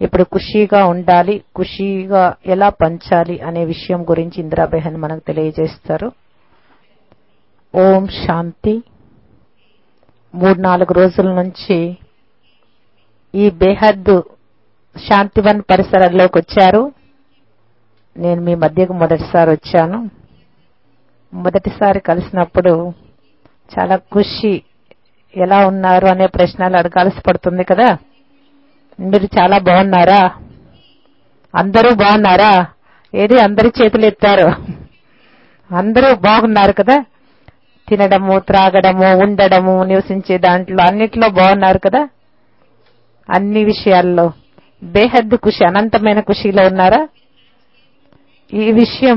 ఇప్పుడు ఖుషీగా ఉండాలి ఖుషీగా ఎలా పంచాలి అనే విషయం గురించి ఇందిరాబెహన్ మనకు తెలియజేస్తారు ఓం శాంతి మూడు నాలుగు రోజుల నుంచి ఈ బేహద్దు శాంతివన్ పరిసరాల్లోకి వచ్చారు నేను మీ మధ్యకు మొదటిసారి వచ్చాను మొదటిసారి కలిసినప్పుడు చాలా ఖుషి ఎలా ఉన్నారు అనే ప్రశ్నలు అడగాల్సి పడుతుంది కదా మీరు చాలా బాగున్నారా అందరూ బాగున్నారా ఏది అందరి చేతులు ఎత్తారు అందరూ బాగున్నారు కదా తినడము త్రాగడము ఉండడము నివసించే దాంట్లో అన్నిట్లో బాగున్నారు కదా అన్ని విషయాల్లో బేహద్దు ఖుషి అనంతమైన ఖుషిలో ఉన్నారా ఈ విషయం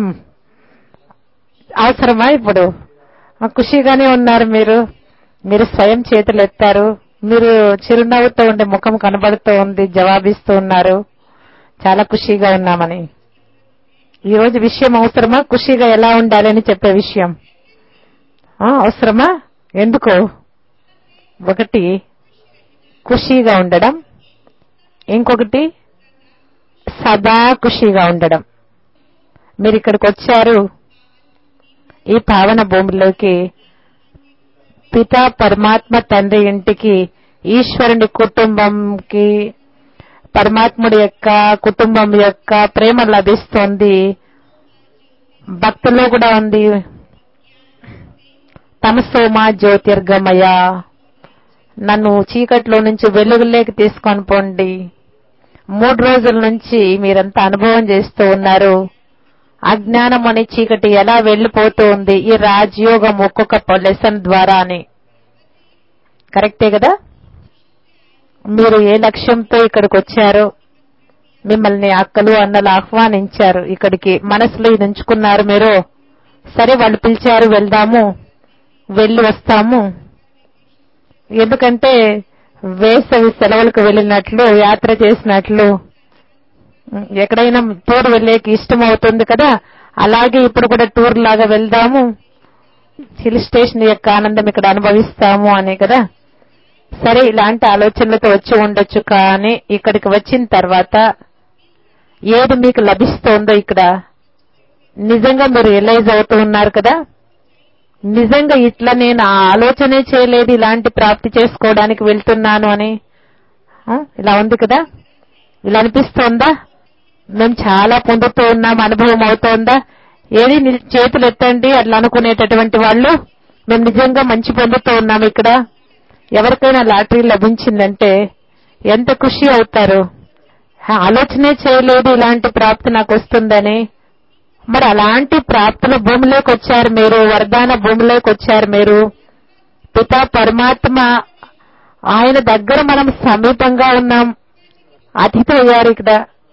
అవసరమా ఇప్పుడు ఆ, ఖుషిగానే ఉన్నారు మీరు మీరు స్వయం చేతులు ఎత్తారు మీరు చిరునవ్వుతో ఉండే ముఖం కనబడుతూ ఉంది జవాబిస్తూ ఉన్నారు చాలా ఖుషిగా ఉన్నామని ఈ రోజు విషయం అవసరమా ఖుషిగా ఎలా ఉండాలి అని చెప్పే విషయం ఆ, అవసరమా ఎందుకు ఒకటి ఖుషిగా ఉండడం ఇంకొకటి సదా ఖుషిగా ఉండడం మీరు ఇక్కడికి వచ్చారు ఈ పావన భూమిలోకి పితా పరమాత్మ తండ్రి ఇంటికి ఈశ్వరుని కుటుంబంకి పరమాత్ముడి యొక్క కుటుంబం యొక్క ప్రేమ లభిస్తోంది భక్తుల్లో కూడా ఉంది తమసోమ జ్యోతిర్గమయ నన్ను చీకట్లో నుంచి వెలుగులోకి తీసుకొని పోండి మూడు రోజుల నుంచి మీరంతా అనుభవం చేస్తూ ఉన్నారు అజ్ఞానం అనే చీకటి ఎలా వెళ్లిపోతూ ఉంది ఈ రాజయోగం ఒక్కొక్క లెసన్ ద్వారా అని కరెక్టే కదా మీరు ఏ లక్ష్యంతో ఇక్కడికి వచ్చారో మిమ్మల్ని అక్కలు అన్నలు ఆహ్వానించారు ఇక్కడికి మనసులో ఇది ఉంచుకున్నారు మీరు సరే వాళ్ళు పిలిచారు వెళ్దాము వెళ్ళి వస్తాము ఎందుకంటే వేసవి సెలవులకు వెళ్ళినట్లు యాత్ర చేసినట్లు ఎక్కడైనా టూర్ వెళ్ళేకి ఇష్టం అవుతుంది కదా అలాగే ఇప్పుడు కూడా టూర్ లాగా వెళ్దాము హిల్ స్టేషన్ యొక్క ఆనందం ఇక్కడ అనుభవిస్తాము అని కదా సరే ఇలాంటి ఆలోచనలతో వచ్చి ఉండొచ్చు కానీ ఇక్కడికి వచ్చిన తర్వాత ఏది మీకు లభిస్తోందో ఇక్కడ నిజంగా మీరు రియలైజ్ అవుతూ ఉన్నారు కదా నిజంగా ఇట్లా నేను ఆ ఆలోచనే చేయలేదు ఇలాంటి ప్రాప్తి చేసుకోవడానికి వెళ్తున్నాను అని ఆ, ఇలా ఉంది కదా ఇలా అనిపిస్తోందా మేము చాలా పొందుతూ ఉన్నాం అనుభవం అవుతోందా ఏది ని- చేతులు ఎత్తండి అట్లా అనుకునేటటువంటి వాళ్ళు మేము నిజంగా మంచి పొందుతూ ఉన్నాం ఇక్కడ ఎవరికైనా లాటరీ లభించిందంటే ఎంత ఖుషి అవుతారు హా, ఆలోచనే చేయలేదు ఇలాంటి ప్రాప్తి నాకు వస్తుందని మరి అలాంటి ప్రాప్తుల భూమిలోకి వచ్చారు మీరు వరదాన భూమిలోకి వచ్చారు మీరు పితా పరమాత్మ ఆయన దగ్గర మనం సమీపంగా ఉన్నాం అతిథి అయ్యారు ఇక్కడ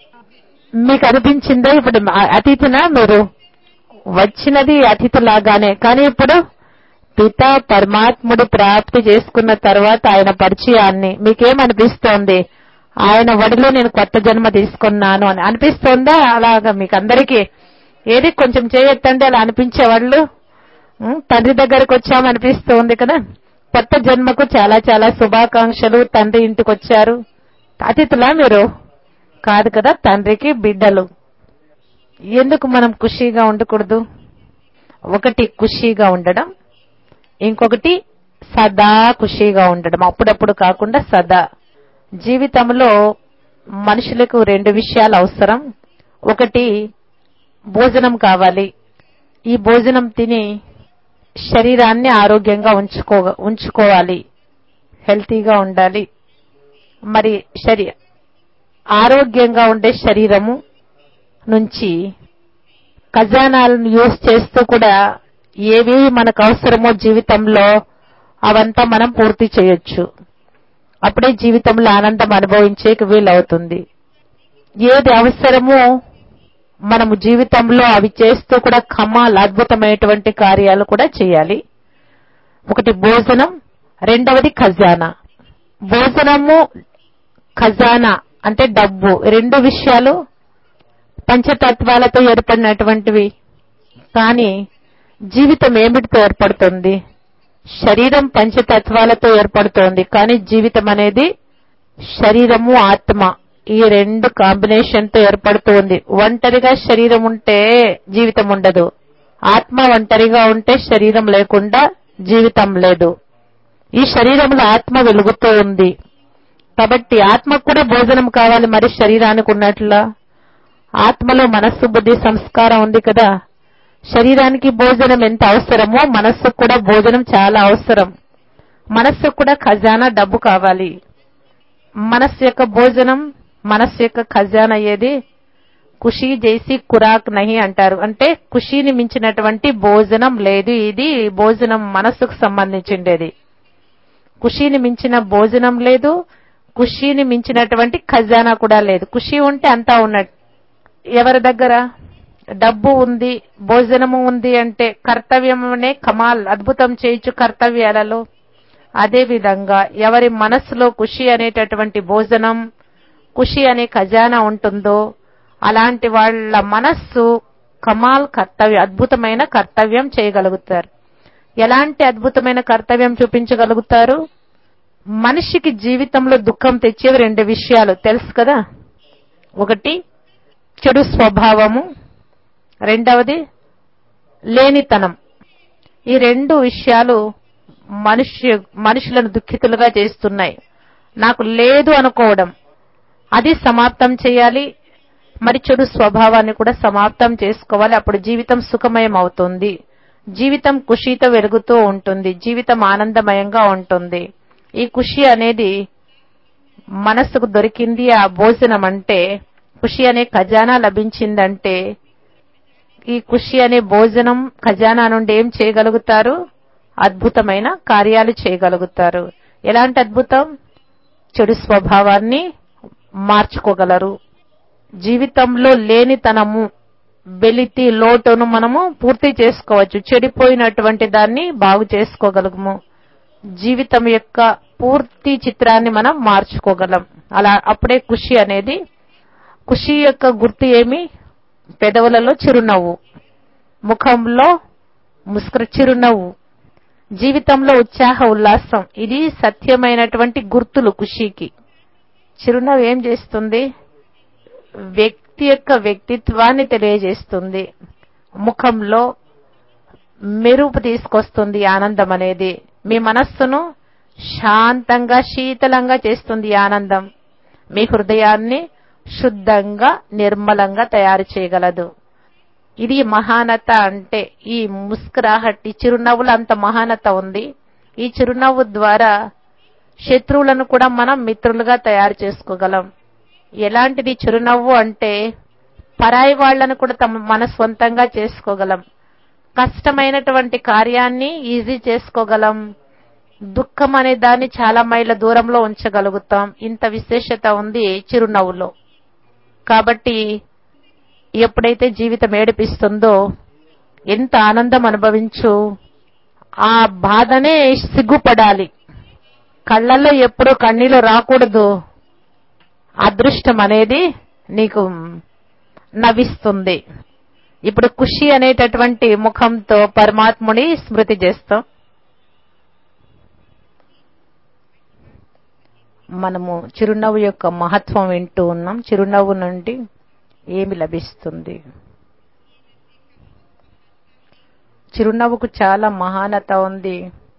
మీకు అనిపించిందా ఇప్పుడు అ- అతిథినా మీరు వచ్చినది అతిథి లాగానే కానీ ఇప్పుడు పితా పరమాత్ముడు ప్రాప్తి చేసుకున్న తర్వాత ఆయన పరిచయాన్ని మీకేమనిపిస్తోంది ఆయన వడిలో నేను కొత్త జన్మ తీసుకున్నాను అని అనిపిస్తోందా అలాగా మీకు అందరికీ ఏది కొంచెం చేయొద్దండి అలా అనిపించేవాళ్ళు ఉం, తండ్రి దగ్గరకు వచ్చామనిపిస్తోంది కదా కొత్త జన్మకు చాలా చాలా శుభాకాంక్షలు తండ్రి ఇంటికి వచ్చారు అతిథులా మీరు కాదు కదా తండ్రికి బిడ్డలు ఎందుకు మనం ఖుషీగా ఉండకూడదు ఒకటి ఖుషీగా ఉండడం ఇంకొకటి సదా ఖుషీగా ఉండడం అప్పుడప్పుడు కాకుండా సదా జీవితంలో మనుషులకు రెండు విషయాలు అవసరం ఒకటి భోజనం కావాలి ఈ భోజనం తిని శరీరాన్ని ఆరోగ్యంగా ఉంచుకో ఉంచుకోవాలి హెల్తీగా ఉండాలి మరి శరీ ఆరోగ్యంగా ఉండే శరీరము నుంచి ఖజానాలను యూజ్ చేస్తూ కూడా ఏవేవి మనకు అవసరమో జీవితంలో అవంతా మనం పూర్తి చేయొచ్చు అప్పుడే జీవితంలో ఆనందం అనుభవించేకి వీలవుతుంది ఏది అవసరమో మనము జీవితంలో అవి చేస్తూ కూడా కమాల్ అద్భుతమైనటువంటి కార్యాలు కూడా చేయాలి ఒకటి భోజనం రెండవది ఖజానా భోజనము ఖజానా అంటే డబ్బు రెండు విషయాలు పంచతత్వాలతో ఏర్పడినటువంటివి కానీ జీవితం ఏమిటితో ఏర్పడుతుంది శరీరం పంచతత్వాలతో ఏర్పడుతోంది కానీ జీవితం అనేది శరీరము ఆత్మ ఈ రెండు కాంబినేషన్ తో ఏర్పడుతూ ఉంది ఒంటరిగా శరీరం ఉంటే జీవితం ఉండదు ఆత్మ ఒంటరిగా ఉంటే శరీరం లేకుండా జీవితం లేదు ఈ శరీరంలో ఆత్మ వెలుగుతూ ఉంది కాబట్టి ఆత్మకు కూడా భోజనం కావాలి మరి శరీరానికి ఉన్నట్లా ఆత్మలో మనస్సు బుద్ధి సంస్కారం ఉంది కదా శరీరానికి భోజనం ఎంత అవసరమో మనస్సుకు కూడా భోజనం చాలా అవసరం మనస్సుకు కూడా ఖజానా డబ్బు కావాలి మనస్సు యొక్క భోజనం మనస్సు యొక్క ఖజానా ఏది ఖుషీ చేసి కురాక్ నహి అంటారు అంటే ఖుషీని మించినటువంటి భోజనం లేదు ఇది భోజనం మనస్సుకు సంబంధించిండేది ఖుషీని మించిన భోజనం లేదు ఖుషీని మించినటువంటి ఖజానా కూడా లేదు ఖుషీ ఉంటే అంతా ఉన్నట్టు ఎవరి దగ్గర డబ్బు ఉంది భోజనము ఉంది అంటే కర్తవ్యమనే కమాల్ అద్భుతం చేయొచ్చు కర్తవ్యాలలో అదే విధంగా ఎవరి మనస్సులో ఖుషి అనేటటువంటి భోజనం ఖుషి అనే ఖజానా ఉంటుందో అలాంటి వాళ్ళ మనస్సు కమాల్ కర్తవ్యం అద్భుతమైన కర్తవ్యం చేయగలుగుతారు ఎలాంటి అద్భుతమైన కర్తవ్యం చూపించగలుగుతారు మనిషికి జీవితంలో దుఃఖం తెచ్చేవి రెండు విషయాలు తెలుసు కదా ఒకటి చెడు స్వభావము రెండవది లేనితనం ఈ రెండు విషయాలు మనిషి మనుషులను దుఃఖితులుగా చేస్తున్నాయి నాకు లేదు అనుకోవడం అది సమాప్తం చేయాలి మరి చెడు స్వభావాన్ని కూడా సమాప్తం చేసుకోవాలి అప్పుడు జీవితం సుఖమయం అవుతుంది జీవితం ఖుషితో వెలుగుతూ ఉంటుంది జీవితం ఆనందమయంగా ఉంటుంది ఈ ఖుషి అనేది మనస్సుకు దొరికింది ఆ భోజనం అంటే ఖుషి అనే ఖజానా లభించిందంటే ఈ ఖుషి అనే భోజనం ఖజానా నుండి ఏం చేయగలుగుతారు అద్భుతమైన కార్యాలు చేయగలుగుతారు ఎలాంటి అద్భుతం చెడు స్వభావాన్ని మార్చుకోగలరు జీవితంలో లేనితనము వెలితి లోటును మనము పూర్తి చేసుకోవచ్చు చెడిపోయినటువంటి దాన్ని బాగు చేసుకోగలము జీవితం యొక్క పూర్తి చిత్రాన్ని మనం మార్చుకోగలం అలా అప్పుడే ఖుషి అనేది ఖుషి యొక్క గుర్తు ఏమి పెదవులలో చిరునవ్వు ముఖంలో ముస్కర చిరునవ్వు జీవితంలో ఉత్సాహ ఉల్లాసం ఇది సత్యమైనటువంటి గుర్తులు ఖుషీకి చిరునవ్వు ఏం చేస్తుంది వ్యక్తి యొక్క వ్యక్తిత్వాన్ని తెలియజేస్తుంది ముఖంలో మెరుపు తీసుకొస్తుంది ఆనందం అనేది మీ మనస్సును శాంతంగా శీతలంగా చేస్తుంది ఈ ఆనందం మీ హృదయాన్ని శుద్ధంగా నిర్మలంగా తయారు చేయగలదు ఇది మహానత అంటే ఈ ముస్కురాహట్ ఈ చిరునవ్వులు అంత మహానత ఉంది ఈ చిరునవ్వు ద్వారా శత్రువులను కూడా మనం మిత్రులుగా తయారు చేసుకోగలం ఎలాంటిది చిరునవ్వు అంటే పరాయి వాళ్లను కూడా తమ మన స్వంతంగా చేసుకోగలం కష్టమైనటువంటి కార్యాన్ని ఈజీ చేసుకోగలం దుఃఖం అనే దాన్ని చాలా మైళ్ళ దూరంలో ఉంచగలుగుతాం ఇంత విశేషత ఉంది చిరునవ్వులో కాబట్టి ఎప్పుడైతే జీవితం ఏడిపిస్తుందో ఎంత ఆనందం అనుభవించు ఆ బాధనే సిగ్గుపడాలి కళ్ళల్లో ఎప్పుడూ కన్నీళ్ళు రాకూడదు అదృష్టం అనేది నీకు నవ్విస్తుంది ఇప్పుడు ఖుషి అనేటటువంటి ముఖంతో పరమాత్ముని స్మృతి చేస్తాం మనము చిరునవ్వు యొక్క మహత్వం వింటూ ఉన్నాం చిరునవ్వు నుండి ఏమి లభిస్తుంది చిరునవ్వుకు చాలా మహానత ఉంది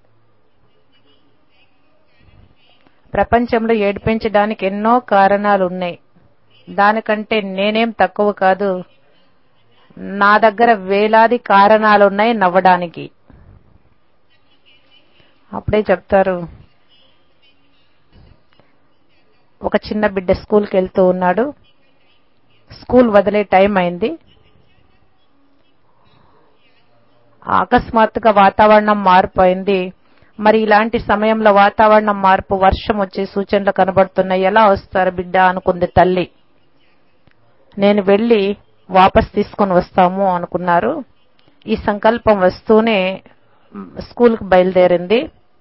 ప్రపంచంలో ఏడిపించడానికి ఎన్నో కారణాలు ఉన్నాయి దానికంటే నేనేం తక్కువ కాదు నా దగ్గర వేలాది కారణాలు ఉన్నాయి నవ్వడానికి అప్పుడే చెప్తారు ఒక చిన్న బిడ్డ స్కూల్కి వెళ్తూ ఉన్నాడు స్కూల్ వదిలే టైం అయింది అకస్మాత్తుగా వాతావరణం మారిపోయింది మరి ఇలాంటి సమయంలో వాతావరణం మార్పు వర్షం వచ్చే సూచనలు కనబడుతున్నాయి ఎలా వస్తారు బిడ్డ అనుకుంది తల్లి నేను వెళ్లి వాపస్ తీసుకొని వస్తాము అనుకున్నారు ఈ సంకల్పం వస్తూనే స్కూల్కు బయలుదేరింది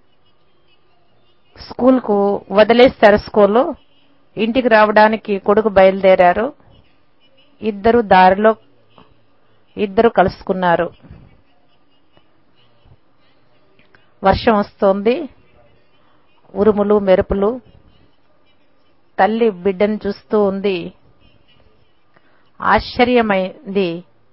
స్కూల్కు వదిలేస్తారు స్కూలు ఇంటికి రావడానికి కొడుకు బయలుదేరారు ఇద్దరు దారిలో ఇద్దరు కలుసుకున్నారు వర్షం వస్తోంది ఉరుములు మెరుపులు తల్లి బిడ్డను చూస్తూ ఉంది ఆశ్చర్యమైంది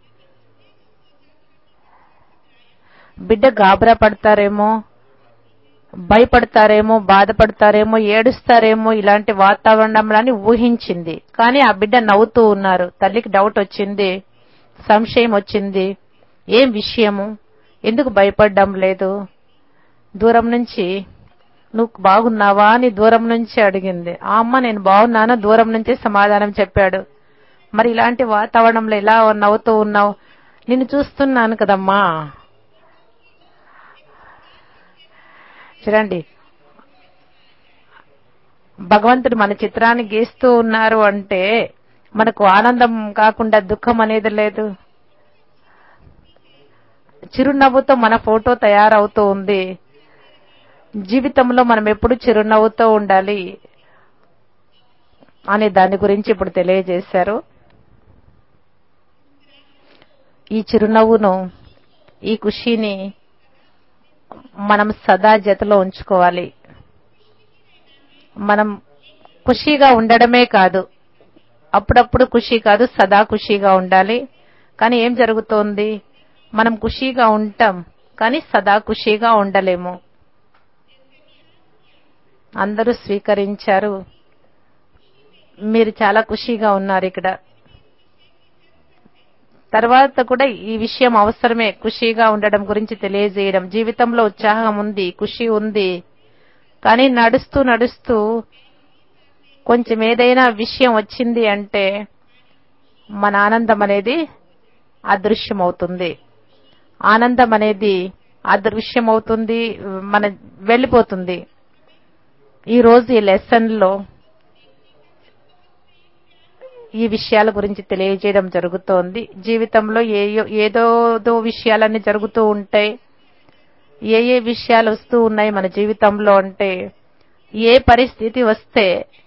బిడ్డ గాబరా పడతారేమో భయపడతారేమో బాధపడతారేమో ఏడుస్తారేమో ఇలాంటి వాతావరణంలోని ఊహించింది కానీ ఆ బిడ్డ నవ్వుతూ ఉన్నారు తల్లికి డౌట్ వచ్చింది సంశయం వచ్చింది ఏం విషయము ఎందుకు భయపడడం లేదు దూరం నుంచి నువ్వు బాగున్నావా అని దూరం నుంచి అడిగింది ఆ అమ్మ నేను బాగున్నాను దూరం నుంచి సమాధానం చెప్పాడు మరి ఇలాంటి వాతావరణంలో ఎలా నవ్వుతూ ఉన్నావు నిన్ను చూస్తున్నాను కదమ్మా చూడండి భగవంతుడు మన చిత్రాన్ని గీస్తూ ఉన్నారు అంటే మనకు ఆనందం కాకుండా దుఃఖం అనేది లేదు చిరునవ్వుతో మన ఫోటో తయారవుతూ ఉంది జీవితంలో మనం ఎప్పుడు చిరునవ్వుతో ఉండాలి అనే దాని గురించి ఇప్పుడు తెలియజేశారు ఈ చిరునవ్వును ఈ ఖుషీని మనం సదా జతలో ఉంచుకోవాలి మనం ఖుషీగా ఉండడమే కాదు అప్పుడప్పుడు ఖుషి కాదు సదా ఖుషీగా ఉండాలి కానీ ఏం జరుగుతోంది మనం ఖుషీగా ఉంటాం కానీ సదా ఖుషీగా ఉండలేము అందరూ స్వీకరించారు మీరు చాలా ఖుషీగా ఉన్నారు ఇక్కడ తర్వాత కూడా ఈ విషయం అవసరమే ఖుషీగా ఉండడం గురించి తెలియజేయడం జీవితంలో ఉత్సాహం ఉంది ఖుషి ఉంది కానీ నడుస్తూ నడుస్తూ కొంచెం ఏదైనా విషయం వచ్చింది అంటే మన ఆనందం అనేది అదృశ్యమవుతుంది ఆనందం అనేది అదృశ్యమవుతుంది మన వెళ్ళిపోతుంది ఈ రోజు ఈ లెసన్ లో ఈ విషయాల గురించి తెలియజేయడం జరుగుతోంది జీవితంలో ఏ ఏదోదో విషయాలన్నీ జరుగుతూ ఉంటాయి ఏ ఏ విషయాలు వస్తూ ఉన్నాయి మన జీవితంలో అంటే ఏ పరిస్థితి వస్తే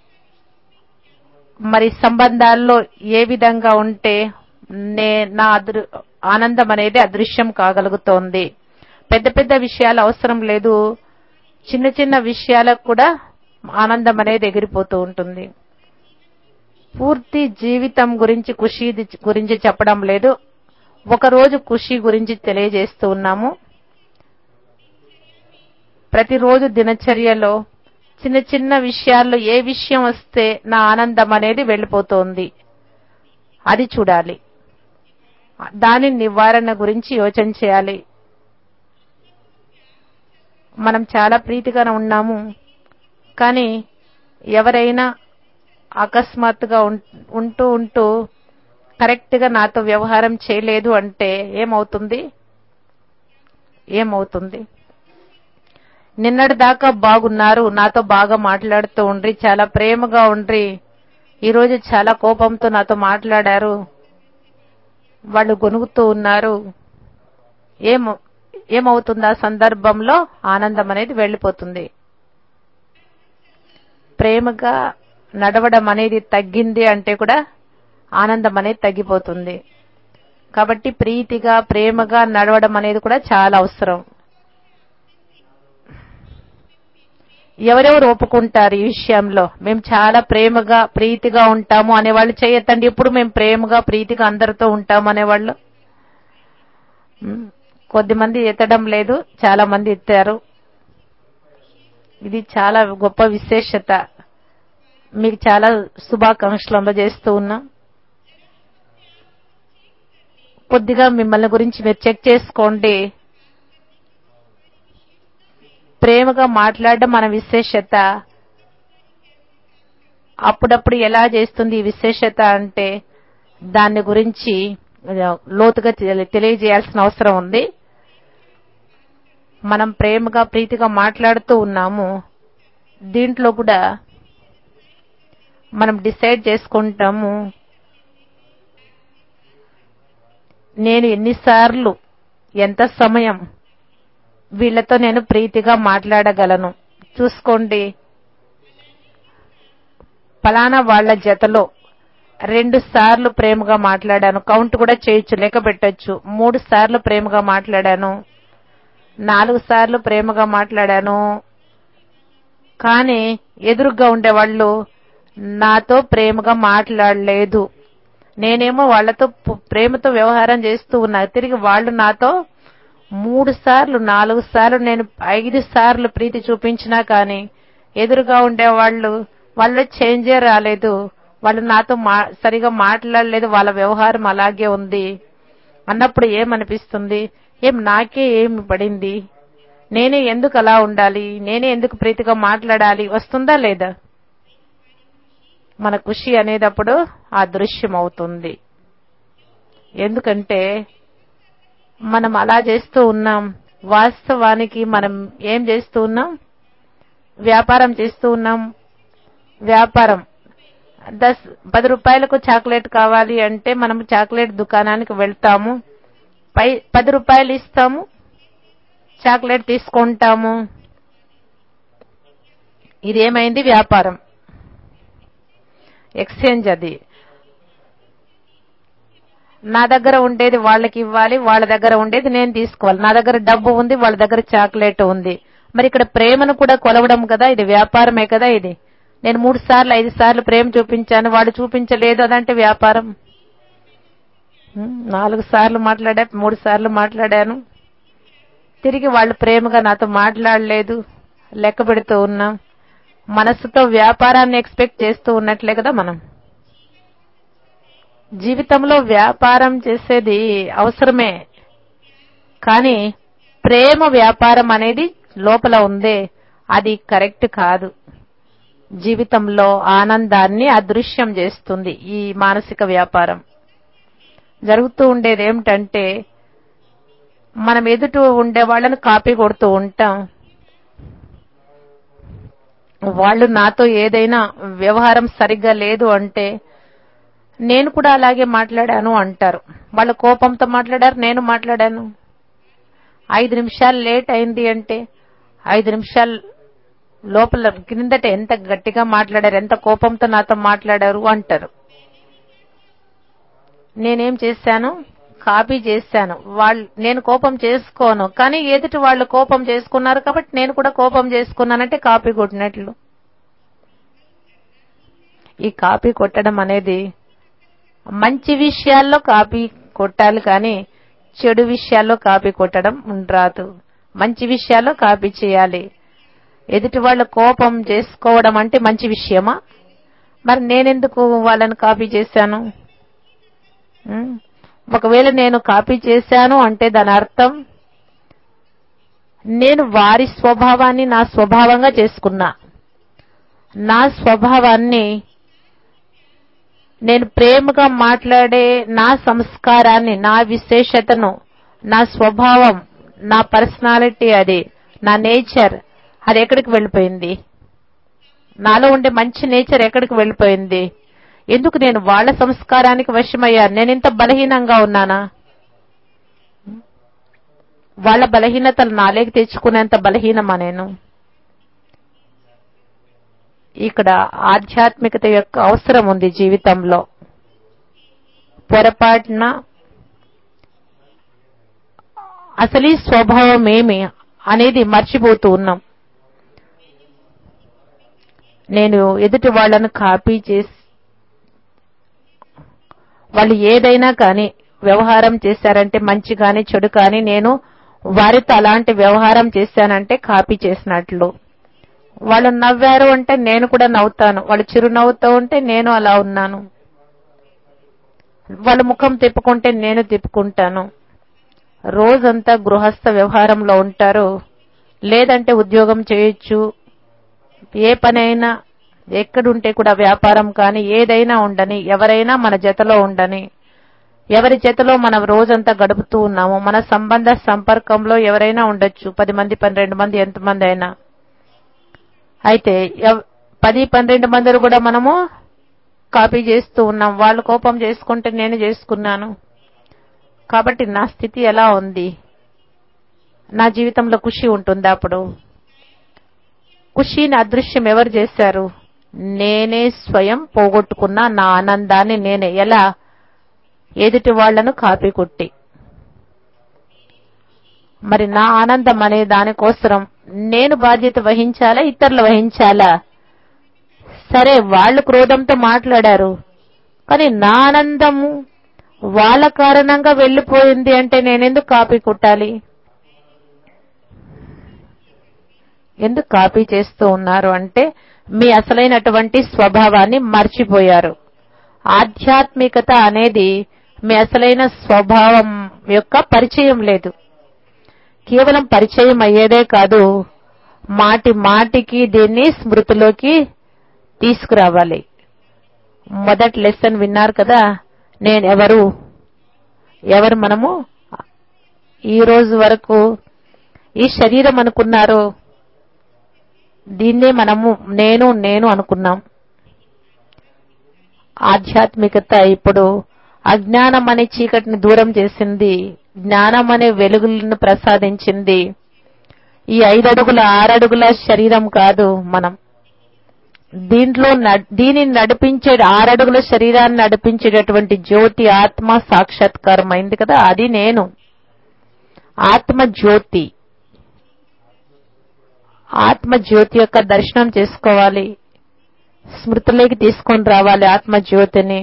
మరి సంబంధాల్లో ఏ విధంగా ఉంటే నే నా అదృ ఆనందం అనేది అదృశ్యం కాగలుగుతోంది పెద్ద పెద్ద విషయాలు అవసరం లేదు చిన్న చిన్న విషయాలకు కూడా ఆనందం అనేది ఎగిరిపోతూ ఉంటుంది పూర్తి జీవితం గురించి ఖుషి గురించి చెప్పడం లేదు ఒక రోజు ఖుషి గురించి తెలియజేస్తూ ఉన్నాము ప్రతిరోజు దినచర్యలో చిన్న చిన్న విషయాల్లో ఏ విషయం వస్తే నా ఆనందం అనేది వెళ్ళిపోతోంది అది చూడాలి దాని నివారణ గురించి యోచన చేయాలి మనం చాలా ప్రీతిగా ఉన్నాము కానీ ఎవరైనా అకస్మాత్తుగా ఉంటూ ఉంటూ కరెక్ట్ గా నాతో వ్యవహారం చేయలేదు అంటే ఏమవుతుంది ఏమవుతుంది నిన్నటి దాకా బాగున్నారు నాతో బాగా మాట్లాడుతూ ఉండ్రి చాలా ప్రేమగా ఉండ్రి ఈరోజు చాలా కోపంతో నాతో మాట్లాడారు వాళ్ళు గొనుగుతూ ఉన్నారు ఏం ఏమవుతుంది ఆ సందర్భంలో ఆనందం అనేది వెళ్ళిపోతుంది ప్రేమగా నడవడం అనేది తగ్గింది అంటే కూడా ఆనందం అనేది తగ్గిపోతుంది కాబట్టి ప్రీతిగా ప్రేమగా నడవడం అనేది కూడా చాలా అవసరం ఎవరెవరు ఒప్పుకుంటారు ఈ విషయంలో మేము చాలా ప్రేమగా ప్రీతిగా ఉంటాము అనేవాళ్ళు చేయొద్దండి ఇప్పుడు మేము ప్రేమగా ప్రీతిగా అందరితో ఉంటాము అనేవాళ్ళు కొద్దిమంది ఎత్తడం లేదు చాలా మంది ఎత్తారు ఇది చాలా గొప్ప విశేషత మీకు చాలా శుభాకాంక్షలు అందజేస్తూ ఉన్నాం కొద్దిగా మిమ్మల్ని గురించి మీరు చెక్ చేసుకోండి ప్రేమగా మాట్లాడడం మన విశేషత అప్పుడప్పుడు ఎలా చేస్తుంది ఈ విశేషత అంటే దాని గురించి లోతుగా తెలియజేయాల్సిన అవసరం ఉంది మనం ప్రేమగా ప్రీతిగా మాట్లాడుతూ ఉన్నాము దీంట్లో కూడా మనం డిసైడ్ చేసుకుంటాము నేను ఎన్నిసార్లు ఎంత సమయం వీళ్లతో నేను ప్రీతిగా మాట్లాడగలను చూసుకోండి ఫలానా వాళ్ల జతలో రెండు సార్లు ప్రేమగా మాట్లాడాను కౌంట్ కూడా చేయొచ్చు లెక్క పెట్టొచ్చు మూడు సార్లు ప్రేమగా మాట్లాడాను నాలుగు సార్లు ప్రేమగా మాట్లాడాను కానీ ఎదురుగా ఉండేవాళ్ళు నాతో ప్రేమగా మాట్లాడలేదు నేనేమో వాళ్ళతో పు- ప్రేమతో వ్యవహారం చేస్తూ ఉన్నా తిరిగి వాళ్ళు నాతో మూడు సార్లు నాలుగు సార్లు నేను ఐదు సార్లు ప్రీతి చూపించినా కానీ ఎదురుగా ఉండే వాళ్ళు వాళ్ళు చేంజే రాలేదు వాళ్ళు నాతో మా సరిగా మాట్లాడలేదు వాళ్ళ వ్యవహారం అలాగే ఉంది అన్నప్పుడు ఏమనిపిస్తుంది ఏం నాకే ఏమి పడింది నేనే ఎందుకు అలా ఉండాలి నేనే ఎందుకు ప్రీతిగా మాట్లాడాలి వస్తుందా లేదా మన ఖుషి అనేటప్పుడు ఆ దృశ్యం అవుతుంది ఎందుకంటే మనం అలా చేస్తూ ఉన్నాం వాస్తవానికి మనం ఏం చేస్తూ ఉన్నాం వ్యాపారం చేస్తూ ఉన్నాం వ్యాపారం దస్ పది రూపాయలకు చాక్లెట్ కావాలి అంటే మనం చాక్లెట్ దుకాణానికి వెళ్తాము పై పది రూపాయలు ఇస్తాము చాక్లెట్ తీసుకుంటాము ఇదేమైంది వ్యాపారం ఎక్స్చేంజ్ అది నా దగ్గర ఉండేది వాళ్ళకి ఇవ్వాలి వాళ్ళ దగ్గర ఉండేది నేను తీసుకోవాలి నా దగ్గర డబ్బు ఉంది వాళ్ళ దగ్గర చాక్లెట్ ఉంది మరి ఇక్కడ ప్రేమను కూడా కొలవడం కదా ఇది వ్యాపారమే కదా ఇది నేను మూడు సార్లు ఐదు సార్లు ప్రేమ చూపించాను వాడు చూపించలేదు అదంటే వ్యాపారం హ్మ్, నాలుగు సార్లు మాట్లాడా మూడు సార్లు మాట్లాడాను తిరిగి వాళ్ళు ప్రేమగా నాతో మాట్లాడలేదు లెక్క పెడుతూ ఉన్నాం మనసుతో వ్యాపారాన్ని ఎక్స్పెక్ట్ చేస్తూ ఉన్నట్లే కదా మనం జీవితంలో వ్యాపారం చేసేది అవసరమే కానీ ప్రేమ వ్యాపారం అనేది లోపల ఉందే అది కరెక్ట్ కాదు జీవితంలో ఆనందాన్ని అదృశ్యం చేస్తుంది ఈ మానసిక వ్యాపారం జరుగుతూ ఉండేది ఏమిటంటే మనం ఎదుట ఉండే వాళ్ళని కాపీ కొడుతూ ఉంటాం వాళ్ళు నాతో ఏదైనా వ్యవహారం సరిగ్గా లేదు అంటే నేను కూడా అలాగే మాట్లాడాను అంటారు వాళ్ళు కోపంతో మాట్లాడారు నేను మాట్లాడాను ఐదు నిమిషాలు లేట్ అయింది అంటే ఐదు నిమిషాలు లోపల క్రిందట ఎంత గట్టిగా మాట్లాడారు ఎంత కోపంతో నాతో మాట్లాడారు అంటారు నేనేం చేశాను కాపీ చేశాను వాళ్ళు నేను కోపం చేసుకోను కానీ ఎదుటి వాళ్ళు కోపం చేసుకున్నారు కాబట్టి నేను కూడా కోపం చేసుకున్నానంటే కాపీ కొట్టినట్లు ఈ కాపీ కొట్టడం అనేది మంచి విషయాల్లో కాపీ కొట్టాలి కానీ చెడు విషయాల్లో కాపీ కొట్టడం రాదు మంచి విషయాల్లో కాపీ చేయాలి ఎదుటి వాళ్ళ కోపం చేసుకోవడం అంటే మంచి విషయమా మరి నేనెందుకు వాళ్ళని కాపీ చేశాను ఉం? ఒకవేళ నేను కాపీ చేశాను అంటే దాని అర్థం నేను వారి స్వభావాన్ని నా స్వభావంగా చేసుకున్నా నా స్వభావాన్ని నేను ప్రేమగా మాట్లాడే నా సంస్కారాన్ని నా విశేషతను నా స్వభావం నా పర్సనాలిటీ అది నా నేచర్ అది ఎక్కడికి వెళ్ళిపోయింది నాలో ఉండే మంచి నేచర్ ఎక్కడికి వెళ్ళిపోయింది ఎందుకు నేను వాళ్ళ సంస్కారానికి వశమయ్యాను నేను ఇంత బలహీనంగా ఉన్నానా వాళ్ళ బలహీనతలు నాలేకి తెచ్చుకునేంత బలహీనమా నేను ఇక్కడ ఆధ్యాత్మికత యొక్క అవసరం ఉంది జీవితంలో పొరపాటున అసలీ స్వభావం ఏమి అనేది మర్చిపోతూ ఉన్నాం నేను ఎదుటి వాళ్ళను కాపీ చేసి వాళ్ళు ఏదైనా కానీ వ్యవహారం చేశారంటే మంచి కానీ చెడు కానీ నేను వారితో అలాంటి వ్యవహారం చేశానంటే కాపీ చేసినట్లు వాళ్ళు నవ్వారు అంటే నేను కూడా నవ్వుతాను వాళ్ళు చిరునవ్వుతూ ఉంటే నేను అలా ఉన్నాను వాళ్ళ ముఖం తిప్పుకుంటే నేను తిప్పుకుంటాను రోజంతా గృహస్థ వ్యవహారంలో ఉంటారు లేదంటే ఉద్యోగం చేయొచ్చు ఏ పనైనా ఎక్కడుంటే కూడా వ్యాపారం కానీ ఏదైనా ఉండని ఎవరైనా మన జతలో ఉండని ఎవరి జతలో మనం రోజంతా గడుపుతూ ఉన్నాము మన సంబంధ సంపర్కంలో ఎవరైనా ఉండొచ్చు పది మంది పన్నెండు మంది ఎంతమంది అయినా అయితే ఎవ్- పది పన్నెండు మందిని కూడా మనము కాపీ చేస్తూ ఉన్నాం వాళ్ళు కోపం చేసుకుంటే నేను చేసుకున్నాను కాబట్టి నా స్థితి ఎలా ఉంది నా జీవితంలో ఖుషి ఉంటుందా అప్పుడు ఖుషీని అదృశ్యం ఎవరు చేశారు నేనే స్వయం పోగొట్టుకున్న నా ఆనందాన్ని నేనే ఎలా ఎదుటి వాళ్లను కాపీ కొట్టి మరి నా ఆనందం అనే దానికోసం నేను బాధ్యత వహించాలా ఇతరులు వహించాలా సరే వాళ్ళు క్రోధంతో మాట్లాడారు కానీ నా ఆనందము వాళ్ళ కారణంగా వెళ్ళిపోయింది అంటే నేనెందుకు కాపీ కొట్టాలి ఎందుకు కాపీ చేస్తూ ఉన్నారు అంటే మీ అసలైనటువంటి స్వభావాన్ని మర్చిపోయారు ఆధ్యాత్మికత అనేది మీ అసలైన స్వభావం యొక్క పరిచయం లేదు కేవలం పరిచయం అయ్యేదే కాదు మాటి మాటికి దీన్ని స్మృతిలోకి తీసుకురావాలి మొదటి లెసన్ విన్నారు కదా నేను ఎవరు ఎవరు మనము ఈ రోజు వరకు ఈ శరీరం అనుకున్నారు దీన్నే మనము నేను నేను అనుకున్నాం ఆధ్యాత్మికత ఇప్పుడు అజ్ఞానం అనే చీకటిని దూరం చేసింది జ్ఞానం అనే వెలుగులను ప్రసాదించింది ఈ ఐదడుగుల ఆరడుగుల శరీరం కాదు మనం దీంట్లో న- దీనిని నడిపించే ఆరడుగుల శరీరాన్ని నడిపించేటటువంటి జ్యోతి ఆత్మ సాక్షాత్కారం అయింది కదా అది నేను ఆత్మ జ్యోతి ఆత్మ జ్యోతి యొక్క దర్శనం చేసుకోవాలి స్మృతిలోకి తీసుకొని రావాలి ఆత్మ జ్యోతిని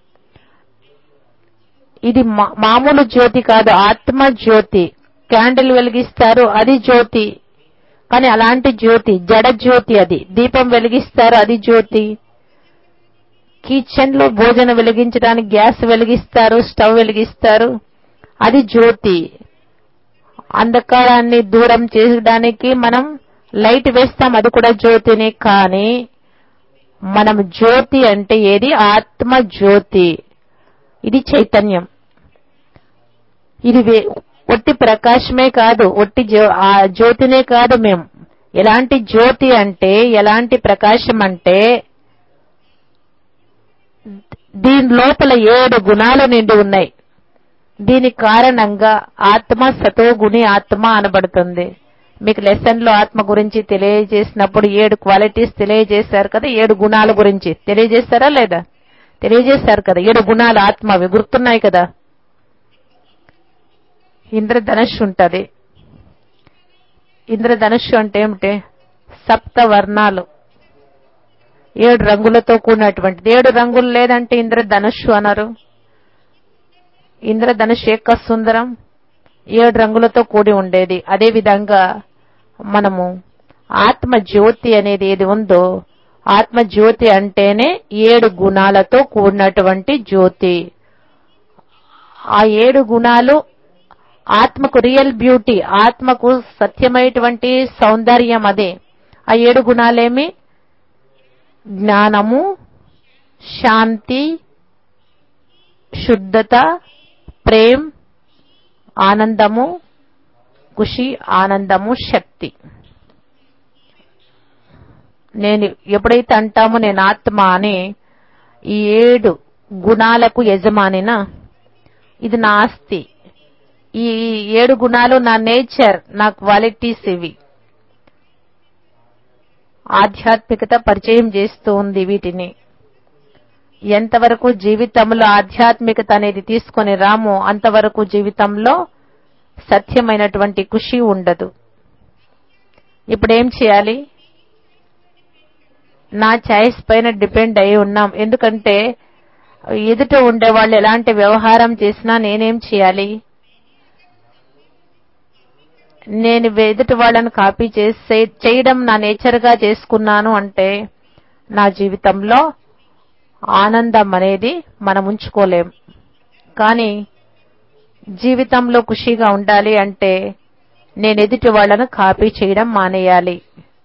ఇది మా- మామూలు జ్యోతి కాదు ఆత్మ జ్యోతి క్యాండిల్ వెలిగిస్తారు అది జ్యోతి కానీ అలాంటి జ్యోతి జడ జ్యోతి అది దీపం వెలిగిస్తారు అది జ్యోతి కిచెన్ లో భోజనం వెలిగించడానికి గ్యాస్ వెలిగిస్తారు స్టవ్ వెలిగిస్తారు అది జ్యోతి అంధకారాన్ని దూరం చేయడానికి మనం లైట్ వేస్తాం అది కూడా జ్యోతిని కానీ మనం జ్యోతి అంటే ఏది ఆత్మ జ్యోతి ఇది చైతన్యం ఇది వే- ఒట్టి ప్రకాశమే కాదు ఒట్టి జ్యో- ఆ జ్యోతినే కాదు మేము ఎలాంటి జ్యోతి అంటే ఎలాంటి ప్రకాశం అంటే దీని లోపల ఏడు గుణాలు నిండి ఉన్నాయి దీని కారణంగా ఆత్మ సతోగుణి ఆత్మ అనబడుతుంది మీకు లెసన్ లో ఆత్మ గురించి తెలియజేసినప్పుడు ఏడు క్వాలిటీస్ తెలియజేశారు కదా ఏడు గుణాల గురించి తెలియజేశారా లేదా తెలియజేశారు కదా ఏడు గుణాలు ఆత్మ అవి గుర్తున్నాయి కదా ఇంద్రధనుష్ ఉంటది ఇంద్రధనుష్ అంటే ఏమిటి సప్త వర్ణాలు ఏడు రంగులతో కూడినటువంటిది ఏడు రంగులు లేదంటే ఇంద్రధనుష్ అన్నారు ఇంద్రధనుష్ యొక్క సుందరం ఏడు రంగులతో కూడి ఉండేది అదే విధంగా మనము ఆత్మ జ్యోతి అనేది ఏది ఉందో ఆత్మ జ్యోతి అంటేనే ఏడు గుణాలతో కూడినటువంటి జ్యోతి ఆ ఏడు గుణాలు ఆత్మకు రియల్ బ్యూటీ ఆత్మకు సత్యమైనటువంటి సౌందర్యం అదే ఆ ఏడు గుణాలేమి జ్ఞానము శాంతి శుద్ధత ప్రేమ్ ఆనందము ఖుషి ఆనందము శక్తి నేను ఎప్పుడైతే అంటామో నేను ఆత్మ అని ఈ ఏడు గుణాలకు యజమానిన ఇది నా ఆస్తి ఈ ఏడు గుణాలు నా నేచర్ నా క్వాలిటీస్ ఇవి ఆధ్యాత్మికత పరిచయం చేస్తూ ఉంది వీటిని ఎంతవరకు జీవితంలో ఆధ్యాత్మికత అనేది తీసుకొని రామో అంతవరకు జీవితంలో సత్యమైనటువంటి ఖుషి ఉండదు ఇప్పుడేం చేయాలి నా చాయిస్ పైన డిపెండ్ అయి ఉన్నాం ఎందుకంటే ఎదుట ఉండే వాళ్ళు ఎలాంటి వ్యవహారం చేసినా నేనేం చేయాలి నేను ఎదుటి వాళ్ళని కాపీ చేసే చేయడం నా నేచర్ గా చేసుకున్నాను అంటే నా జీవితంలో ఆనందం అనేది మనం ఉంచుకోలేం కానీ జీవితంలో ఖుషిగా ఉండాలి అంటే నేను ఎదుటి వాళ్ళను కాపీ చేయడం మానేయాలి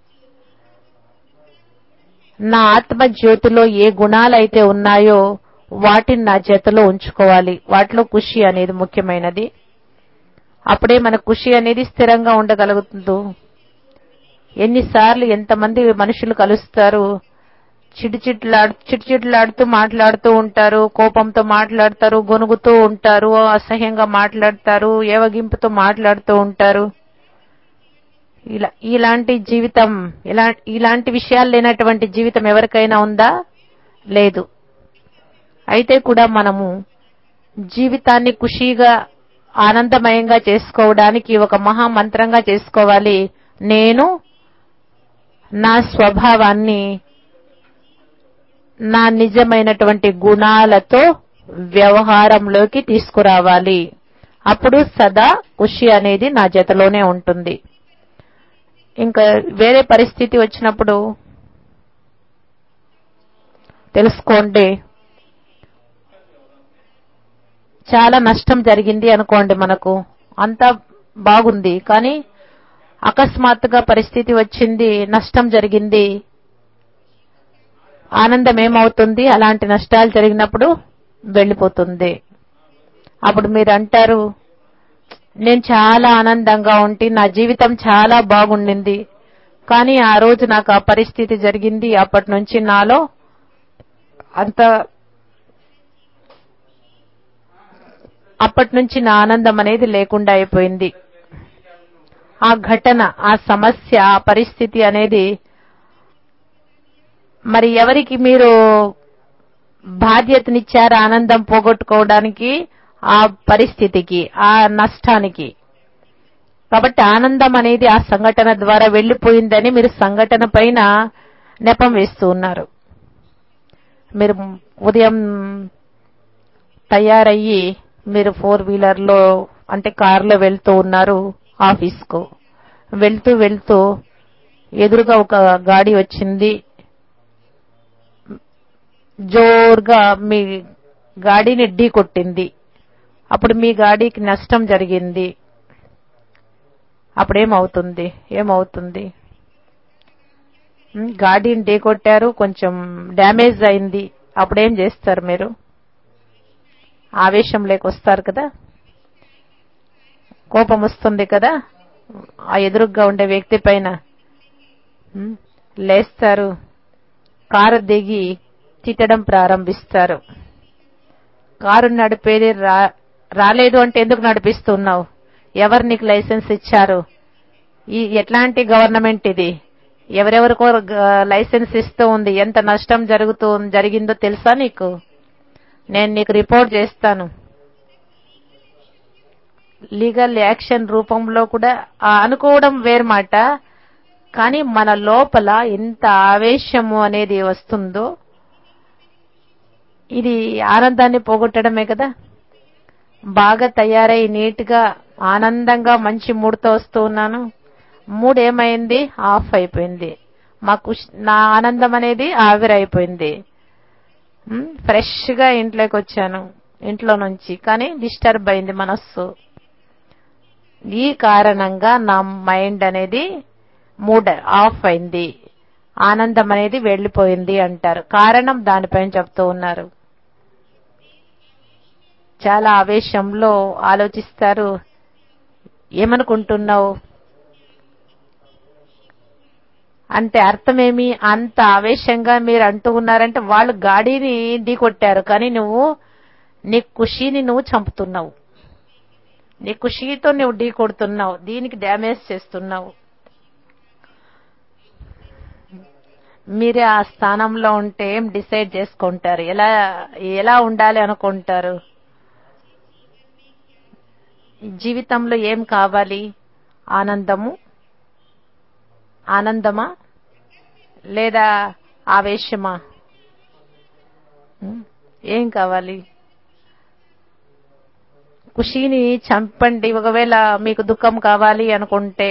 నా ఆత్మ జ్యోతిలో ఏ గుణాలైతే ఉన్నాయో వాటిని నా చేతిలో ఉంచుకోవాలి వాటిలో ఖుషి అనేది ముఖ్యమైనది అప్పుడే మన ఖుషి అనేది స్థిరంగా ఉండగలుగుతుంది ఎన్నిసార్లు ఎంతమంది మనుషులు కలుస్తారు చిటిచిట్లాడు చిటిచిట్లాడుతూ మాట్లాడుతూ ఉంటారు కోపంతో మాట్లాడతారు గొనుగుతూ ఉంటారు అసహ్యంగా మాట్లాడతారు ఏవగింపుతో మాట్లాడుతూ ఉంటారు ఇలా ఇలాంటి జీవితం ఇలా ఇలాంటి విషయాలు లేనటువంటి జీవితం ఎవరికైనా ఉందా లేదు అయితే కూడా మనము జీవితాన్ని ఖుషీగా ఆనందమయంగా చేసుకోవడానికి ఒక మహా మంత్రంగా చేసుకోవాలి నేను నా స్వభావాన్ని నా నిజమైనటువంటి గుణాలతో వ్యవహారంలోకి తీసుకురావాలి అప్పుడు సదా ఖుషి అనేది నా జతలోనే ఉంటుంది ఇంకా వేరే పరిస్థితి వచ్చినప్పుడు తెలుసుకోండి చాలా నష్టం జరిగింది అనుకోండి మనకు అంతా బాగుంది కానీ అకస్మాత్తుగా పరిస్థితి వచ్చింది నష్టం జరిగింది ఆనందం ఏమవుతుంది అలాంటి నష్టాలు జరిగినప్పుడు వెళ్ళిపోతుంది అప్పుడు మీరు అంటారు నేను చాలా ఆనందంగా ఉండి నా జీవితం చాలా బాగుండింది కానీ ఆ రోజు నాకు ఆ పరిస్థితి జరిగింది అప్పటి నుంచి నాలో అంత అప్పటి నుంచి నా ఆనందం అనేది లేకుండా అయిపోయింది ఆ ఘటన ఆ సమస్య ఆ పరిస్థితి అనేది మరి ఎవరికి మీరు బాధ్యతనిచ్చారు ఆనందం పోగొట్టుకోవడానికి ఆ పరిస్థితికి ఆ నష్టానికి కాబట్టి ఆనందం అనేది ఆ సంఘటన ద్వారా వెళ్లిపోయిందని మీరు సంఘటన పైన నెపం వేస్తూ ఉన్నారు మీరు ఉదయం తయారయ్యి మీరు ఫోర్ వీలర్ లో అంటే కారులో వెళ్తూ ఉన్నారు ఆఫీస్ కు వెళ్తూ వెళ్తూ ఎదురుగా ఒక గాడి వచ్చింది జోరుగా మీ గాడిని ఢీ కొట్టింది అప్పుడు మీ గాడికి నష్టం జరిగింది అప్పుడేమవుతుంది ఏమవుతుంది ఉమ్, గాడిని ఢీ కొట్టారు కొంచెం డ్యామేజ్ అయింది అప్పుడేం చేస్తారు మీరు ఆవేశం లేకొస్తారు కదా కోపం వస్తుంది కదా ఆ ఎదురుగ్గా ఉండే వ్యక్తి పైన ఉమ్, లేస్తారు కారు దిగి తిట్టడం ప్రారంభిస్తారు కారు నడిపేది రా రాలేదు అంటే ఎందుకు నడిపిస్తున్నావు ఎవరు నీకు లైసెన్స్ ఇచ్చారు ఈ ఎట్లాంటి గవర్నమెంట్ ఇది ఎవరెవరికో గ- లైసెన్స్ ఇస్తూ ఉంది ఎంత నష్టం జరుగుతూ జరిగిందో తెలుసా నీకు నేను నీకు రిపోర్ట్ చేస్తాను లీగల్ యాక్షన్ రూపంలో కూడా ఆ అనుకోవడం వేరు మాట కానీ మన లోపల ఎంత ఆవేశము అనేది వస్తుందో ఇది ఆనందాన్ని పోగొట్టడమే కదా బాగా తయారై నీట్ గా ఆనందంగా మంచి మూడ్తో వస్తూ ఉన్నాను మూడ్ ఏమైంది ఆఫ్ అయిపోయింది మా కుష్ నా ఆనందం అనేది ఆవిరైపోయింది ఫ్రెష్ గా ఇంట్లోకి వచ్చాను ఇంట్లో నుంచి కానీ డిస్టర్బ్ అయింది మనస్సు ఈ కారణంగా నా మైండ్ అనేది మూడ్ ఆఫ్ అయింది ఆనందం అనేది వెళ్లిపోయింది అంటారు కారణం దానిపైన చెప్తూ ఉన్నారు చాలా ఆవేశంలో ఆలోచిస్తారు ఏమనుకుంటున్నావు అంటే అర్థమేమి అంత ఆవేశంగా మీరు అంటూ ఉన్నారంటే వాళ్ళు గాడిని ఢీకొట్టారు కానీ నువ్వు నీ ఖుషీని నువ్వు చంపుతున్నావు నీ ఖుషీతో నువ్వు ఢీ కొడుతున్నావు దీనికి డ్యామేజ్ చేస్తున్నావు మీరే ఆ స్థానంలో ఉంటే ఏం డిసైడ్ చేసుకుంటారు ఎలా ఎలా ఉండాలి అనుకుంటారు జీవితంలో ఏం కావాలి ఆనందము ఆనందమా లేదా ఆవేశమా ఉం? ఏం కావాలి ఖుషీని చంపండి ఒకవేళ మీకు దుఃఖం కావాలి అనుకుంటే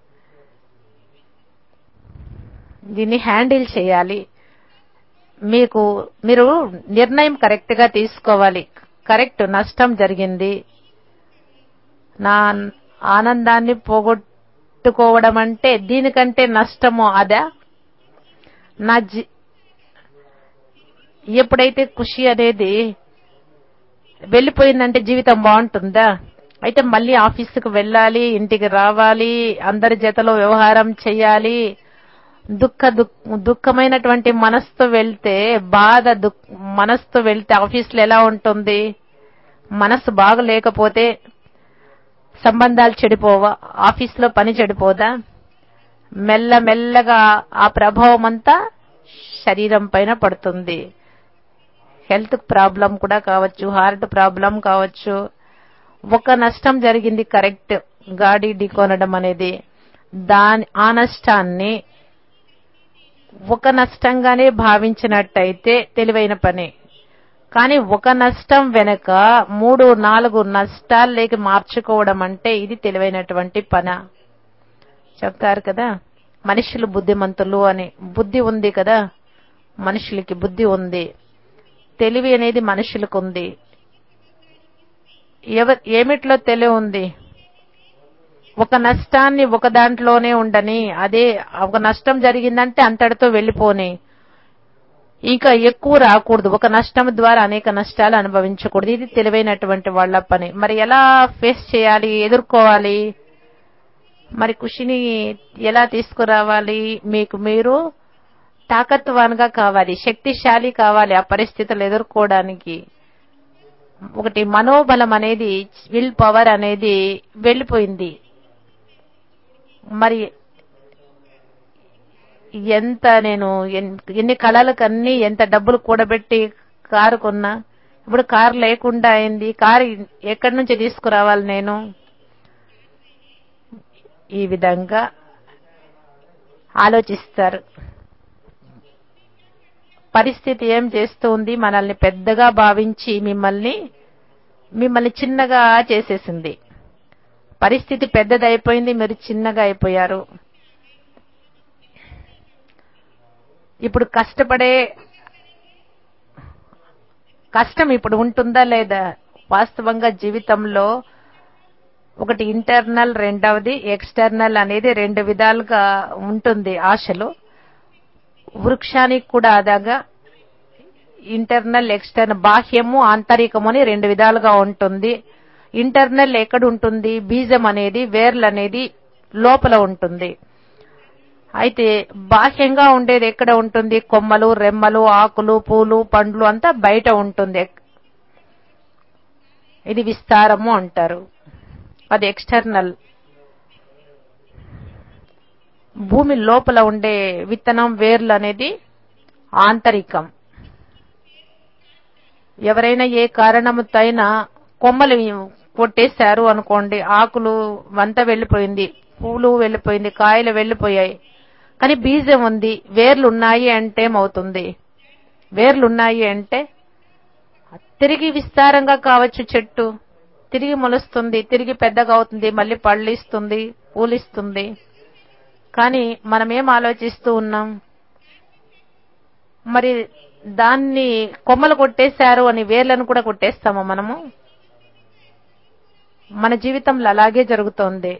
దీన్ని హ్యాండిల్ చేయాలి మీకు మీరు నిర్ణయం కరెక్ట్ గా తీసుకోవాలి కరెక్ట్ నష్టం జరిగింది నా ఆనందాన్ని పోగొట్టుకోవడం అంటే దీనికంటే నష్టము అదా నా జీ ఎప్పుడైతే ఖుషి అనేది వెళ్ళిపోయిందంటే జీవితం బాగుంటుందా అయితే మళ్ళీ ఆఫీసుకు వెళ్ళాలి ఇంటికి రావాలి అందరి జతలో వ్యవహారం చేయాలి దుఃఖ దుః- దుఃఖమైనటువంటి మనసుతో వెళ్తే బాధ దుః- మనసుతో వెళ్తే ఆఫీసులో ఎలా ఉంటుంది మనసు బాగలేకపోతే సంబంధాలు చెడిపోవా ఆఫీసులో పని చెడిపోదా మెల్ల మెల్లగా ఆ ప్రభావం అంతా శరీరం పైన పడుతుంది హెల్త్ ప్రాబ్లం కూడా కావచ్చు హార్ట్ ప్రాబ్లం కావచ్చు ఒక నష్టం జరిగింది కరెక్ట్ గాడి ఢీకొనడం అనేది దాని ఆ నష్టాన్ని ఒక నష్టంగానే భావించినట్టయితే తెలివైన పని కానీ ఒక నష్టం వెనుక మూడు నాలుగు నష్టాల్లోకి మార్చుకోవడం అంటే ఇది తెలివైనటువంటి పన చెప్తారు కదా మనుషులు బుద్ధిమంతులు అని బుద్ధి ఉంది కదా మనుషులకి బుద్ధి ఉంది తెలివి అనేది మనుషులకు ఉంది ఎవ ఏమిట్లో తెలివి ఉంది ఒక నష్టాన్ని ఒక దాంట్లోనే ఉండని అదే ఒక నష్టం జరిగిందంటే అంతటితో వెళ్ళిపోని ఇంకా ఎక్కువ రాకూడదు ఒక నష్టం ద్వారా అనేక నష్టాలు అనుభవించకూడదు ఇది తెలివైనటువంటి వాళ్ళ పని మరి ఎలా ఫేస్ చేయాలి ఎదుర్కోవాలి మరి ఖుషిని ఎలా తీసుకురావాలి మీకు మీరు తాకత్వాన్గా కావాలి శక్తిశాలి కావాలి ఆ పరిస్థితులు ఎదుర్కోవడానికి ఒకటి మనోబలం అనేది విల్ పవర్ అనేది వెళ్ళిపోయింది మరి ఎంత నేను ఎన్- ఎన్ని కళలకన్నీ ఎంత డబ్బులు కూడబెట్టి కారు కొన్నా ఇప్పుడు కారు లేకుండా అయింది కారు ఎక్కడి నుంచి తీసుకురావాలి నేను ఈ విధంగా ఆలోచిస్తారు పరిస్థితి ఏం చేస్తుంది మనల్ని పెద్దగా భావించి మిమ్మల్ని మిమ్మల్ని చిన్నగా చేసేసింది పరిస్థితి పెద్దదైపోయింది మీరు చిన్నగా అయిపోయారు ఇప్పుడు కష్టపడే కష్టం ఇప్పుడు ఉంటుందా లేదా వాస్తవంగా జీవితంలో ఒకటి ఇంటర్నల్ రెండవది ఎక్స్టర్నల్ అనేది రెండు విధాలుగా ఉంటుంది ఆశలు వృక్షానికి కూడా అదాగా ఇంటర్నల్ ఎక్స్టర్నల్ బాహ్యము ఆంతరికము అని రెండు విధాలుగా ఉంటుంది ఇంటర్నల్ ఎక్కడ ఉంటుంది బీజం అనేది వేర్లు అనేది లోపల ఉంటుంది అయితే బాహ్యంగా ఉండేది ఎక్కడ ఉంటుంది కొమ్మలు రెమ్మలు ఆకులు పూలు పండ్లు అంతా బయట ఉంటుంది ఇది విస్తారము అంటారు అది ఎక్స్టర్నల్ భూమి లోపల ఉండే విత్తనం వేర్లు అనేది ఆంతరికం ఎవరైనా ఏ కారణముతైనా కొమ్మలు కొట్టేశారు అనుకోండి ఆకులు వంత వెళ్ళిపోయింది పూలు వెళ్ళిపోయింది కాయలు వెళ్ళిపోయాయి కానీ బీజం ఉంది వేర్లు ఉన్నాయి అంటే ఏమవుతుంది వేర్లు ఉన్నాయి అంటే తిరిగి విస్తారంగా కావచ్చు చెట్టు తిరిగి మొలుస్తుంది తిరిగి పెద్దగా అవుతుంది మళ్ళీ పళ్ళు ఇస్తుంది పూలిస్తుంది కానీ మనం ఏం ఆలోచిస్తూ ఉన్నాం మరి దాన్ని కొమ్మలు కొట్టేశారు అని వేర్లను కూడా కొట్టేస్తామా మనము మన జీవితంలో అలాగే జరుగుతోంది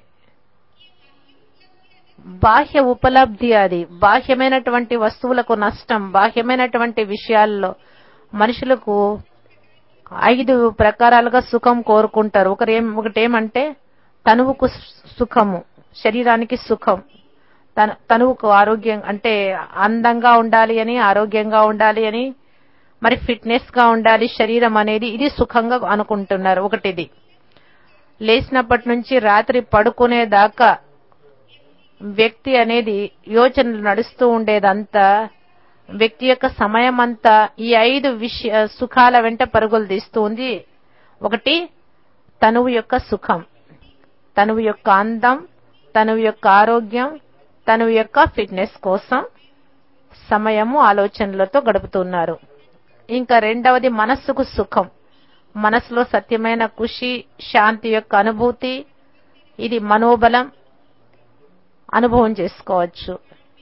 బాహ్య ఉపలబ్ధి అది బాహ్యమైనటువంటి వస్తువులకు నష్టం బాహ్యమైనటువంటి విషయాల్లో మనుషులకు ఐదు ప్రకారాలుగా సుఖం కోరుకుంటారు ఒకరేం ఒకటేమంటే తనువుకు సుఖము శరీరానికి సుఖం తన తనువుకు ఆరోగ్యం అంటే అందంగా ఉండాలి అని ఆరోగ్యంగా ఉండాలి అని మరి ఫిట్నెస్ గా ఉండాలి శరీరం అనేది ఇది సుఖంగా అనుకుంటున్నారు ఒకటిది లేచినప్పటి నుంచి రాత్రి పడుకునేదాకా వ్యక్తి అనేది యోచనలు నడుస్తూ ఉండేదంతా వ్యక్తి యొక్క సమయం అంతా ఈ ఐదు విషయ సుఖాల వెంట పరుగులు తీస్తూ ఉంది ఒకటి తనువు యొక్క సుఖం తనువు యొక్క అందం తనువు యొక్క ఆరోగ్యం తనువు యొక్క ఫిట్నెస్ కోసం సమయము ఆలోచనలతో గడుపుతున్నారు ఇంకా రెండవది మనస్సుకు సుఖం మనసులో సత్యమైన ఖుషి శాంతి యొక్క అనుభూతి ఇది మనోబలం అనుభవం చేసుకోవచ్చు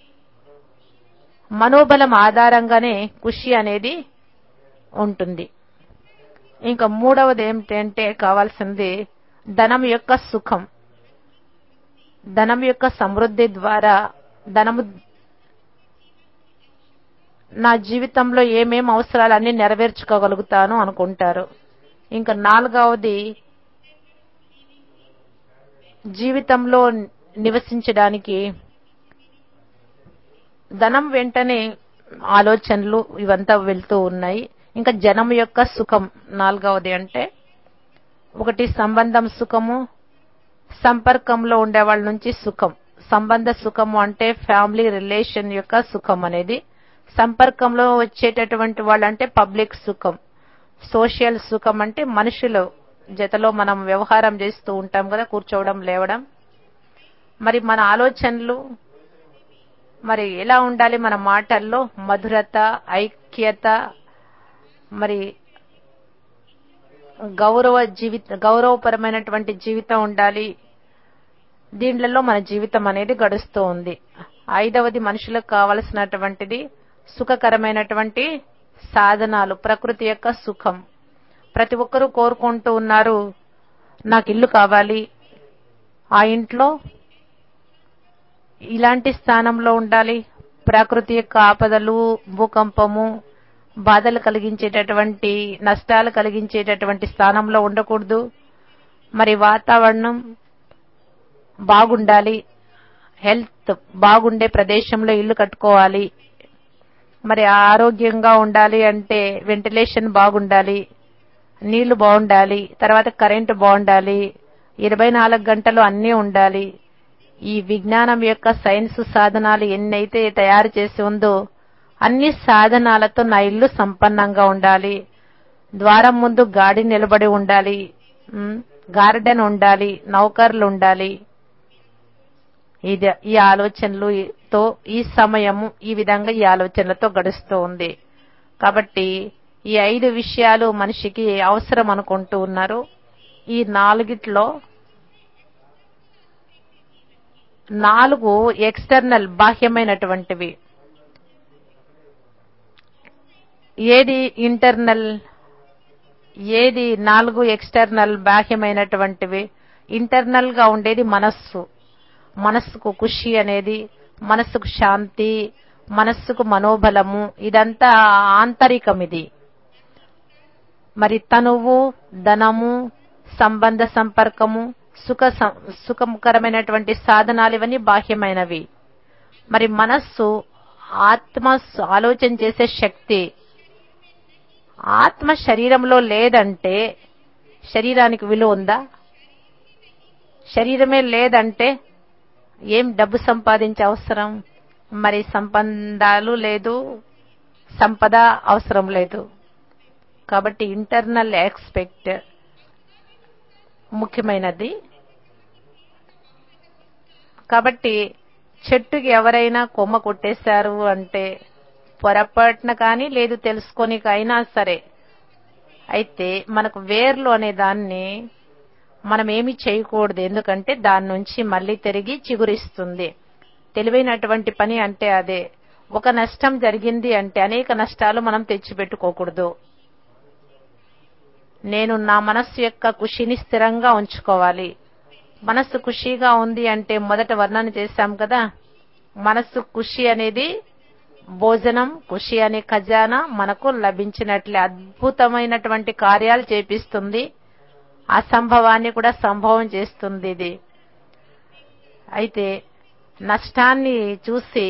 మనోబలం ఆధారంగానే ఖుషి అనేది ఉంటుంది ఇంకా మూడవది ఏమిటంటే కావాల్సింది ధనం యొక్క సుఖం ధనం యొక్క సమృద్ధి ద్వారా ధనము నా జీవితంలో ఏమేం అవసరాలన్నీ నెరవేర్చుకోగలుగుతాను అనుకుంటారు ఇంకా నాలుగవది జీవితంలో నివసించడానికి ధనం వెంటనే ఆలోచనలు ఇవంతా వెళ్తూ ఉన్నాయి ఇంకా జనం యొక్క సుఖం నాలుగవది అంటే ఒకటి సంబంధం సుఖము సంపర్కంలో ఉండే వాళ్ళ నుంచి సుఖం సంబంధ సుఖము అంటే ఫ్యామిలీ రిలేషన్ యొక్క సుఖం అనేది సంపర్కంలో వచ్చేటటువంటి వాళ్ళంటే పబ్లిక్ సుఖం సోషల్ సుఖం అంటే మనుషులు జతలో మనం వ్యవహారం చేస్తూ ఉంటాం కదా కూర్చోవడం లేవడం మరి మన ఆలోచనలు మరి ఎలా ఉండాలి మన మాటల్లో మధురత ఐక్యత మరి గౌరవ జీవిత గౌరవపరమైనటువంటి జీవితం ఉండాలి దీంట్లో మన జీవితం అనేది గడుస్తూ ఉంది ఐదవది మనుషులకు కావలసినటువంటిది సుఖకరమైనటువంటి సాధనాలు ప్రకృతి యొక్క సుఖం ప్రతి ఒక్కరూ కోరుకుంటూ ఉన్నారు నాకు ఇల్లు కావాలి ఆ ఇంట్లో ఇలాంటి స్థానంలో ఉండాలి ప్రకృతి యొక్క ఆపదలు భూకంపము బాధలు కలిగించేటటువంటి నష్టాలు కలిగించేటటువంటి స్థానంలో ఉండకూడదు మరి వాతావరణం బాగుండాలి హెల్త్ బాగుండే ప్రదేశంలో ఇల్లు కట్టుకోవాలి మరి ఆరోగ్యంగా ఉండాలి అంటే వెంటిలేషన్ బాగుండాలి నీళ్లు బాగుండాలి తర్వాత కరెంటు బాగుండాలి ఇరవై నాలుగు గంటలు అన్నీ ఉండాలి ఈ విజ్ఞానం యొక్క సైన్స్ సాధనాలు ఎన్నైతే తయారు చేసి ఉందో అన్ని సాధనాలతో నా ఇల్లు సంపన్నంగా ఉండాలి ద్వారం ముందు గాడి నిలబడి ఉండాలి ఉమ్, గార్డెన్ ఉండాలి నౌకర్లు ఉండాలి ఇది ఈ ఆలోచనలతో ఈ సమయము ఈ విధంగా ఈ ఆలోచనలతో గడుస్తూ ఉంది కాబట్టి ఈ ఐదు విషయాలు మనిషికి అవసరం అనుకుంటూ ఉన్నారు ఈ నాలుగిట్లో నాలుగు ఎక్స్టర్నల్ బాహ్యమైనటువంటివి ఏది ఇంటర్నల్ ఏది నాలుగు ఎక్స్టర్నల్ బాహ్యమైనటువంటివి ఇంటర్నల్ గా ఉండేది మనస్సు మనస్సుకు ఖుషి అనేది మనస్సుకు శాంతి మనస్సుకు మనోబలము ఇదంతా ఆంతరికం ఇది మరి తనువు ధనము సంబంధ సంపర్కము సుఖ సం- సుఖకరమైనటువంటి సాధనాలు ఇవన్నీ బాహ్యమైనవి మరి మనస్సు ఆత్మ స్- ఆలోచన చేసే శక్తి ఆత్మ శరీరంలో లేదంటే శరీరానికి విలువ ఉందా శరీరమే లేదంటే ఏం డబ్బు సంపాదించే అవసరం మరి సంబంధాలు లేదు సంపద అవసరం లేదు కాబట్టి ఇంటర్నల్ ఎక్స్పెక్ట్ ముఖ్యమైనది కాబట్టి చెట్టుకి ఎవరైనా కొమ్మ కొట్టేశారు అంటే పొరపాటున కానీ లేదు తెలుసుకొనిక అయినా సరే అయితే మనకు వేర్లు అనే దాన్ని మనం ఏమి చేయకూడదు ఎందుకంటే దాని నుంచి మళ్ళీ తిరిగి చిగురిస్తుంది తెలివైనటువంటి పని అంటే అదే ఒక నష్టం జరిగింది అంటే అనేక నష్టాలు మనం తెచ్చిపెట్టుకోకూడదు నేను నా మనస్సు యొక్క ఖుషిని స్థిరంగా ఉంచుకోవాలి మనస్సు ఖుషిగా ఉంది అంటే మొదట వర్ణన చేశాం కదా మనస్సు ఖుషి అనేది భోజనం ఖుషి అనే ఖజానా మనకు లభించినట్లే అద్భుతమైనటువంటి కార్యాలు చేపిస్తుంది అసంభవాన్ని కూడా సంభవం చేస్తుంది ఇది అయితే నష్టాన్ని చూసి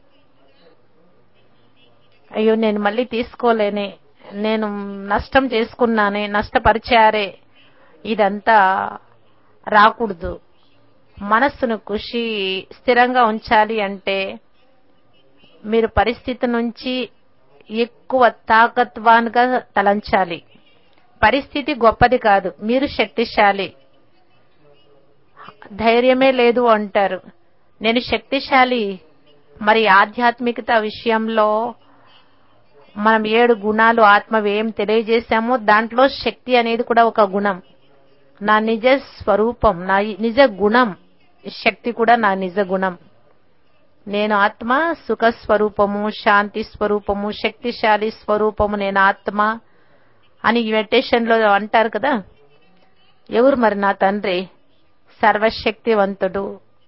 అయ్యో నేను మళ్ళీ తీసుకోలేనే నేను నష్టం చేసుకున్నానే నష్టపరిచారే ఇదంతా రాకూడదు మనస్సును ఖుషి స్థిరంగా ఉంచాలి అంటే మీరు పరిస్థితి నుంచి ఎక్కువ తాకత్వాన్గా తలంచాలి పరిస్థితి గొప్పది కాదు మీరు శక్తిశాలి ధైర్యమే లేదు అంటారు నేను శక్తిశాలి మరి ఆధ్యాత్మికత విషయంలో మనం ఏడు గుణాలు ఆత్మవి ఏం తెలియజేశామో దాంట్లో శక్తి అనేది కూడా ఒక గుణం నా నిజ స్వరూపం నా నిజ గుణం శక్తి కూడా నా నిజ గుణం నేను ఆత్మ సుఖ స్వరూపము శాంతి స్వరూపము శక్తిశాలి స్వరూపము నేను ఆత్మ అని ఈ మెడిటేషన్ లో అంటారు కదా ఎవరు మరి నా తండ్రి సర్వశక్తివంతుడు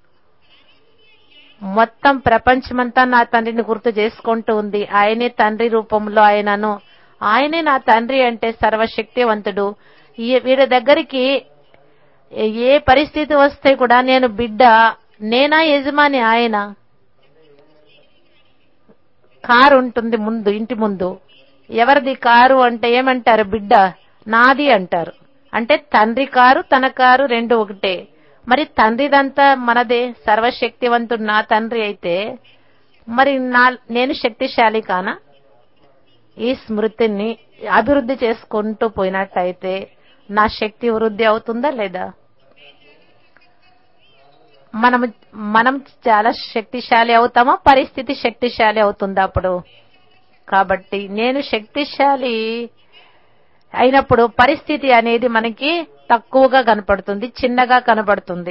మొత్తం ప్రపంచమంతా నా తండ్రిని గుర్తు చేసుకుంటూ ఉంది ఆయనే తండ్రి రూపంలో ఆయనను ఆయనే నా తండ్రి అంటే సర్వశక్తివంతుడు ఈ- వీడి దగ్గరికి ఏ పరిస్థితి వస్తే కూడా నేను బిడ్డ నేనా యజమాని ఆయన కారు ఉంటుంది ముందు ఇంటి ముందు ఎవరిది కారు అంటే ఏమంటారు బిడ్డ నాది అంటారు అంటే తండ్రి కారు తన కారు రెండు ఒకటే మరి తండ్రిదంతా మనదే సర్వశక్తివంతుడు నా తండ్రి అయితే మరి నా నేను శక్తిశాలి కానా ఈ స్మృతిని అభివృద్ధి చేసుకుంటూ పోయినట్టయితే నా శక్తి వృద్ధి అవుతుందా లేదా మనం మనం చాలా శక్తిశాలి అవుతామా పరిస్థితి శక్తిశాలి అవుతుందా అప్పుడు కాబట్టి నేను శక్తిశాలి అయినప్పుడు పరిస్థితి అనేది మనకి తక్కువగా కనపడుతుంది చిన్నగా కనపడుతుంది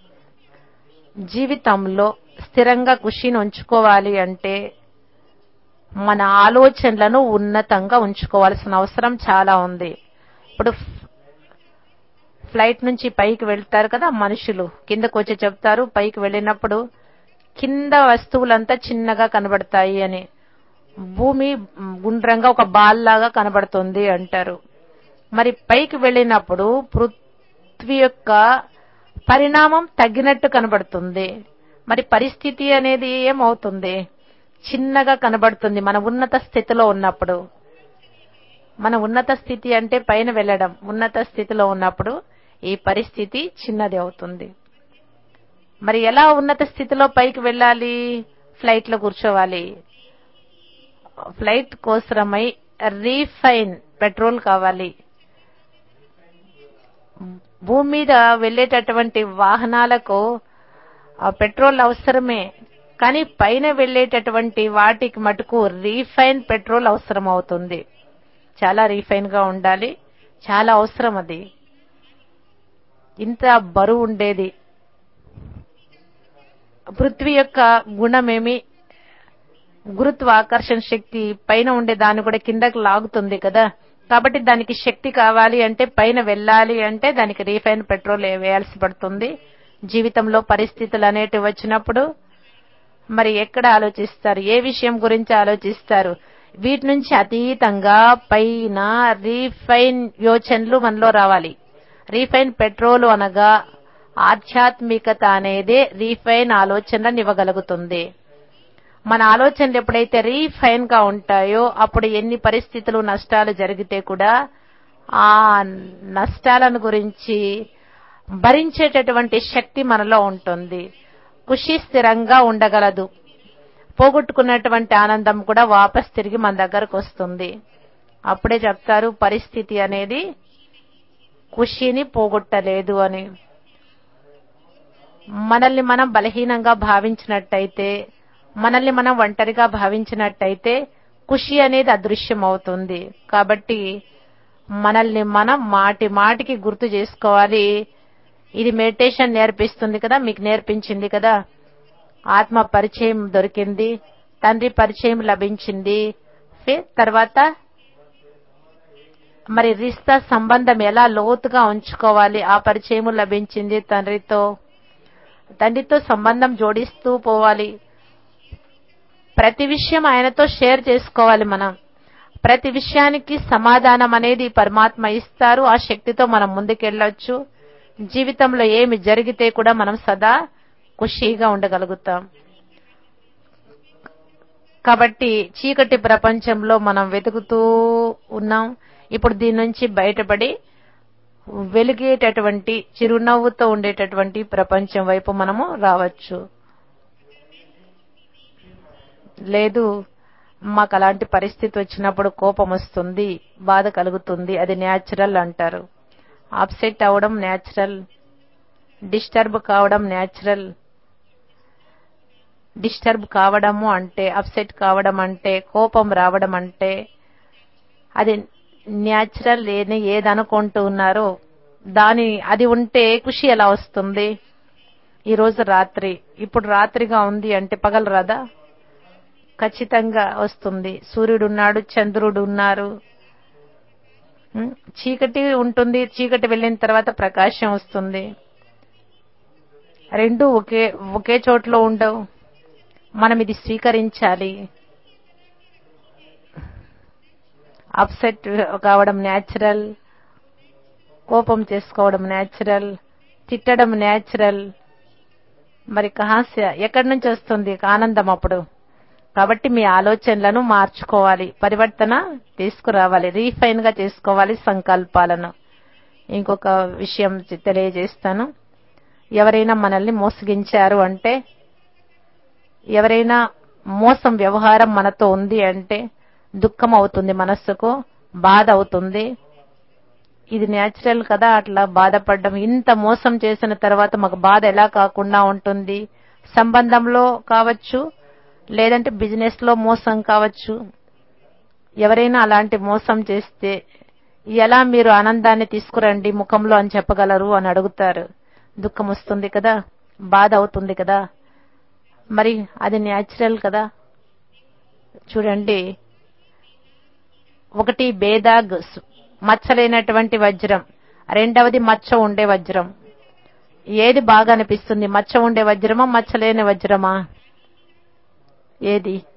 జీవితంలో స్థిరంగా ఖుషిని ఉంచుకోవాలి అంటే మన ఆలోచనలను ఉన్నతంగా ఉంచుకోవాల్సిన అవసరం చాలా ఉంది ఇప్పుడు ఫ్లైట్ నుంచి పైకి వెళ్తారు కదా మనుషులు కిందకు వచ్చి చెప్తారు పైకి వెళ్ళినప్పుడు కింద వస్తువులంతా చిన్నగా కనబడతాయి అని భూమి గుండ్రంగా ఒక బాల్ లాగా కనబడుతుంది అంటారు మరి పైకి వెళ్ళినప్పుడు పృథ్వీ యొక్క పరిణామం తగ్గినట్టు కనబడుతుంది మరి పరిస్థితి అనేది ఏమవుతుంది చిన్నగా కనబడుతుంది మన ఉన్నత స్థితిలో ఉన్నప్పుడు మన ఉన్నత స్థితి అంటే పైన వెళ్ళడం ఉన్నత స్థితిలో ఉన్నప్పుడు ఈ పరిస్థితి చిన్నది అవుతుంది మరి ఎలా ఉన్నత స్థితిలో పైకి వెళ్ళాలి ఫ్లైట్ లో కూర్చోవాలి ఫ్లైట్ కోసమై రీఫైన్ పెట్రోల్ కావాలి భూమి మీద వెళ్ళేటటువంటి వాహనాలకు ఆ పెట్రోల్ అవసరమే కానీ పైన వెళ్ళేటటువంటి వాటికి మటుకు రీఫైన్ పెట్రోల్ అవసరం అవుతుంది చాలా రీఫైన్ గా ఉండాలి చాలా అవసరం అది ఇంత బరువు ఉండేది పృథ్వీ యొక్క గుణమేమి గురుత్వాకర్షణ శక్తి పైన ఉండే దాన్ని కూడా కిందకి లాగుతుంది కదా కాబట్టి దానికి శక్తి కావాలి అంటే పైన వెళ్ళాలి అంటే దానికి రీఫైన్ పెట్రోల్ వేయాల్సి పడుతుంది జీవితంలో పరిస్థితులు అనేటివి వచ్చినప్పుడు మరి ఎక్కడ ఆలోచిస్తారు ఏ విషయం గురించి ఆలోచిస్తారు వీటి నుంచి అతీతంగా పైన రీఫైన్ యోచనలు మనలో రావాలి రీఫైన్ పెట్రోల్ అనగా ఆధ్యాత్మికత అనేదే రీఫైన్ ఆలోచనలను ఇవ్వగలుగుతుంది మన ఆలోచనలు ఎప్పుడైతే రీఫైన్ గా ఉంటాయో అప్పుడు ఎన్ని పరిస్థితులు నష్టాలు జరిగితే కూడా ఆ నష్టాలను గురించి భరించేటటువంటి శక్తి మనలో ఉంటుంది ఖుషి స్థిరంగా ఉండగలదు పోగొట్టుకున్నటువంటి ఆనందం కూడా వాపస్ తిరిగి మన దగ్గరకు వస్తుంది అప్పుడే చెప్తారు పరిస్థితి అనేది ఖుషిని పోగొట్టలేదు అని మనల్ని మనం బలహీనంగా భావించినట్టయితే మనల్ని మనం ఒంటరిగా భావించినట్టయితే ఖుషి అనేది అదృశ్యం అవుతుంది కాబట్టి మనల్ని మనం మాటి మాటికి గుర్తు చేసుకోవాలి ఇది మెడిటేషన్ నేర్పిస్తుంది కదా మీకు నేర్పించింది కదా ఆత్మ పరిచయం దొరికింది తండ్రి పరిచయం లభించింది తర్వాత మరి రిస్తా సంబంధం ఎలా లోతుగా ఉంచుకోవాలి ఆ పరిచయం లభించింది తండ్రితో తండ్రితో సంబంధం జోడిస్తూ పోవాలి ప్రతి విషయం ఆయనతో షేర్ చేసుకోవాలి మనం ప్రతి విషయానికి సమాధానం అనేది పరమాత్మ ఇస్తారు ఆ శక్తితో మనం ముందుకెళ్ళొచ్చు జీవితంలో ఏమి జరిగితే కూడా మనం సదా ఖుషీగా ఉండగలుగుతాం కాబట్టి చీకటి ప్రపంచంలో మనం వెతుకుతూ ఉన్నాం ఇప్పుడు దీని నుంచి బయటపడి వెలిగేటటువంటి చిరునవ్వుతో ఉండేటటువంటి ప్రపంచం వైపు మనము రావచ్చు లేదు మాకు అలాంటి పరిస్థితి వచ్చినప్పుడు కోపం వస్తుంది బాధ కలుగుతుంది అది న్యాచురల్ అంటారు అప్సెట్ అవడం న్యాచురల్ డిస్టర్బ్ కావడం న్యాచురల్ డిస్టర్బ్ కావడము అంటే అప్సెట్ కావడం అంటే కోపం రావడం అంటే అది న్యాచురల్ లేని ఏదనుకుంటూ ఉన్నారో దాని అది ఉంటే ఖుషి ఎలా వస్తుంది ఈ రోజు రాత్రి ఇప్పుడు రాత్రిగా ఉంది అంటే పగలు రాదా ఖచ్చితంగా వస్తుంది సూర్యుడు ఉన్నాడు చంద్రుడు ఉన్నారు చీకటి ఉంటుంది చీకటి వెళ్ళిన తర్వాత ప్రకాశం వస్తుంది రెండు ఒకే ఒకే చోట్లో ఉండవు మనం ఇది స్వీకరించాలి అప్సెట్ కావడం న్యాచురల్ కోపం చేసుకోవడం న్యాచురల్ తిట్టడం న్యాచురల్ మరి కహాస్య ఎక్కడి నుంచి వస్తుంది ఆనందం అప్పుడు కాబట్టి మీ ఆలోచనలను మార్చుకోవాలి పరివర్తన తీసుకురావాలి రీఫైన్ గా చేసుకోవాలి సంకల్పాలను ఇంకొక విషయం తెలియజేస్తాను ఎవరైనా మనల్ని మోసగించారు అంటే ఎవరైనా మోసం వ్యవహారం మనతో ఉంది అంటే దుఃఖం అవుతుంది మనస్సుకు బాధ అవుతుంది ఇది నేచురల్ కదా అట్లా బాధపడడం ఇంత మోసం చేసిన తర్వాత మాకు బాధ ఎలా కాకుండా ఉంటుంది సంబంధంలో కావచ్చు లేదంటే బిజినెస్ లో మోసం కావచ్చు ఎవరైనా అలాంటి మోసం చేస్తే ఎలా మీరు ఆనందాన్ని తీసుకురండి ముఖంలో అని చెప్పగలరు అని అడుగుతారు దుఃఖం వస్తుంది కదా బాధ అవుతుంది కదా మరి అది న్యాచురల్ కదా చూడండి ఒకటి బేదాగ్ స్- మచ్చలేనటువంటి వజ్రం రెండవది మచ్చ ఉండే వజ్రం ఏది బాగా అనిపిస్తుంది మచ్చ ఉండే వజ్రమా మచ్చలేని వజ్రమా ఏది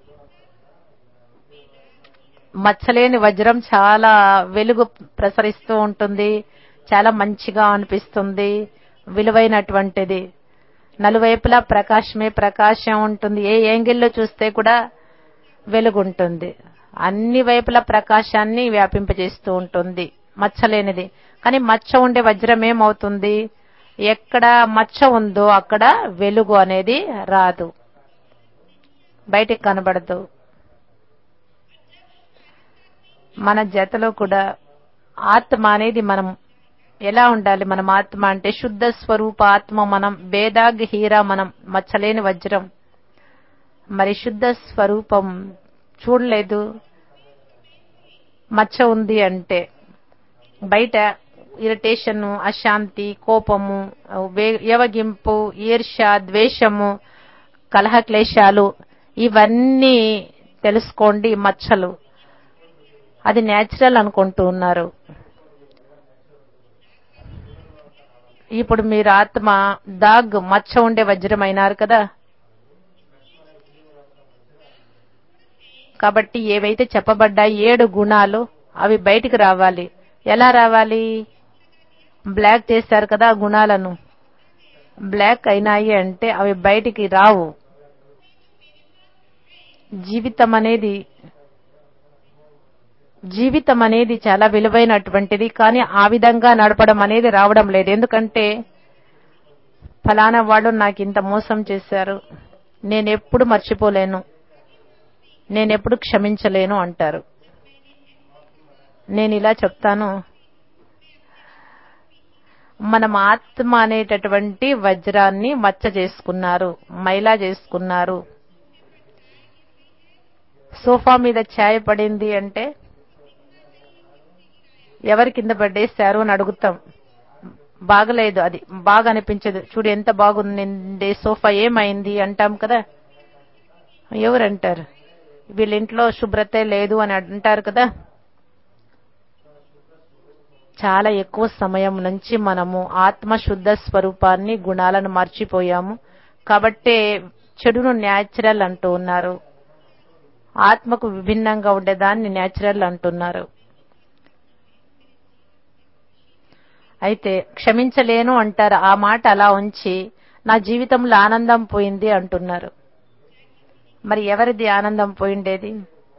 మచ్చలేని వజ్రం చాలా వెలుగు ప్రసరిస్తూ ఉంటుంది చాలా మంచిగా అనిపిస్తుంది విలువైనటువంటిది నలువైపులా ప్రకాశమే ప్రకాశం ఉంటుంది ఏ యాంగిల్లో చూస్తే కూడా వెలుగుంటుంది అన్ని వైపుల ప్రకాశాన్ని వ్యాపింపజేస్తూ ఉంటుంది మచ్చలేనిది కానీ మచ్చ ఉండే వజ్రం ఏమవుతుంది ఎక్కడ మచ్చ ఉందో అక్కడ వెలుగు అనేది రాదు బయటికి కనబడదు మన జతలో కూడా ఆత్మ అనేది మనం ఎలా ఉండాలి మనం ఆత్మ అంటే శుద్ధ స్వరూప ఆత్మ మనం భేదాగ్ హీరా మనం మచ్చలేని వజ్రం మరి శుద్ధ స్వరూపం చూడలేదు మచ్చ ఉంది అంటే బయట ఇరిటేషన్ అశాంతి కోపము వే- యవగింపు ఈర్ష్య ద్వేషము కలహ క్లేశాలు ఇవన్నీ తెలుసుకోండి మచ్చలు అది నేచురల్ అనుకుంటూ ఉన్నారు ఇప్పుడు మీరు ఆత్మ దాగ్ మచ్చ ఉండే వజ్రం అయినారు కదా కాబట్టి ఏవైతే చెప్పబడ్డాయి ఏడు గుణాలు అవి బయటికి రావాలి ఎలా రావాలి బ్లాక్ చేశారు కదా ఆ గుణాలను బ్లాక్ అయినాయి అంటే అవి బయటికి రావు జీవితం అనేది జీవితం అనేది చాలా విలువైనటువంటిది కానీ ఆ విధంగా నడపడం అనేది రావడం లేదు ఎందుకంటే ఫలానా వాళ్ళు నాకు ఇంత మోసం చేశారు నేను ఎప్పుడు మర్చిపోలేను నేను ఎప్పుడు క్షమించలేను అంటారు నేను ఇలా చెప్తాను మనం ఆత్మ అనేటటువంటి వజ్రాన్ని మచ్చ చేసుకున్నారు మైలా చేసుకున్నారు సోఫా మీద ఛాయ పడింది అంటే ఎవరి కింద పడేశారు అని అడుగుతాం బాగలేదు అది బాగా అనిపించదు చూడు ఎంత బాగుంది సోఫా ఏమైంది అంటాం కదా ఎవరంటారు వీళ్ళ ఇంట్లో శుభ్రతే లేదు అని అంటారు కదా చాలా ఎక్కువ సమయం నుంచి మనము ఆత్మ శుద్ధ స్వరూపాన్ని గుణాలను మర్చిపోయాము కాబట్టే చెడును న్యాచురల్ అంటూ ఉన్నారు ఆత్మకు విభిన్నంగా ఉండేదాన్ని న్యాచురల్ అంటున్నారు అయితే క్షమించలేను అంటారు ఆ మాట అలా ఉంచి నా జీవితంలో ఆనందం పోయింది అంటున్నారు మరి ఎవరిది ఆనందం పోయిండేది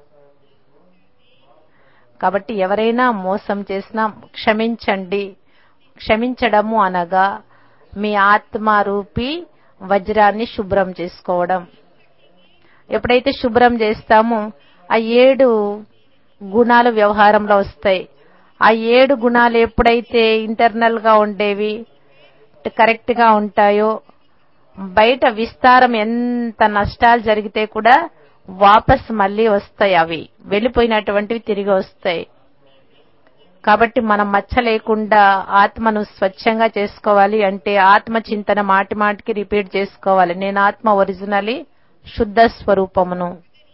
కాబట్టి ఎవరైనా మోసం చేసినా క్షమించండి క్షమించడము అనగా మీ ఆత్మారూపి వజ్రాన్ని శుభ్రం చేసుకోవడం ఎప్పుడైతే శుభ్రం చేస్తామో ఆ ఏడు గుణాలు వ్యవహారంలో వస్తాయి ఆ ఏడు గుణాలు ఎప్పుడైతే ఇంటర్నల్ గా ఉండేవి కరెక్ట్ గా ఉంటాయో బయట విస్తారం ఎంత నష్టాలు జరిగితే కూడా వాపస్ మళ్ళీ వస్తాయి అవి వెళ్ళిపోయినటువంటివి తిరిగి వస్తాయి కాబట్టి మనం మచ్చ లేకుండా ఆత్మను స్వచ్ఛంగా చేసుకోవాలి అంటే ఆత్మ చింతన మాటి మాటికి రిపీట్ చేసుకోవాలి నేను ఆత్మ ఒరిజినలీ శుద్ధ స్వరూపమును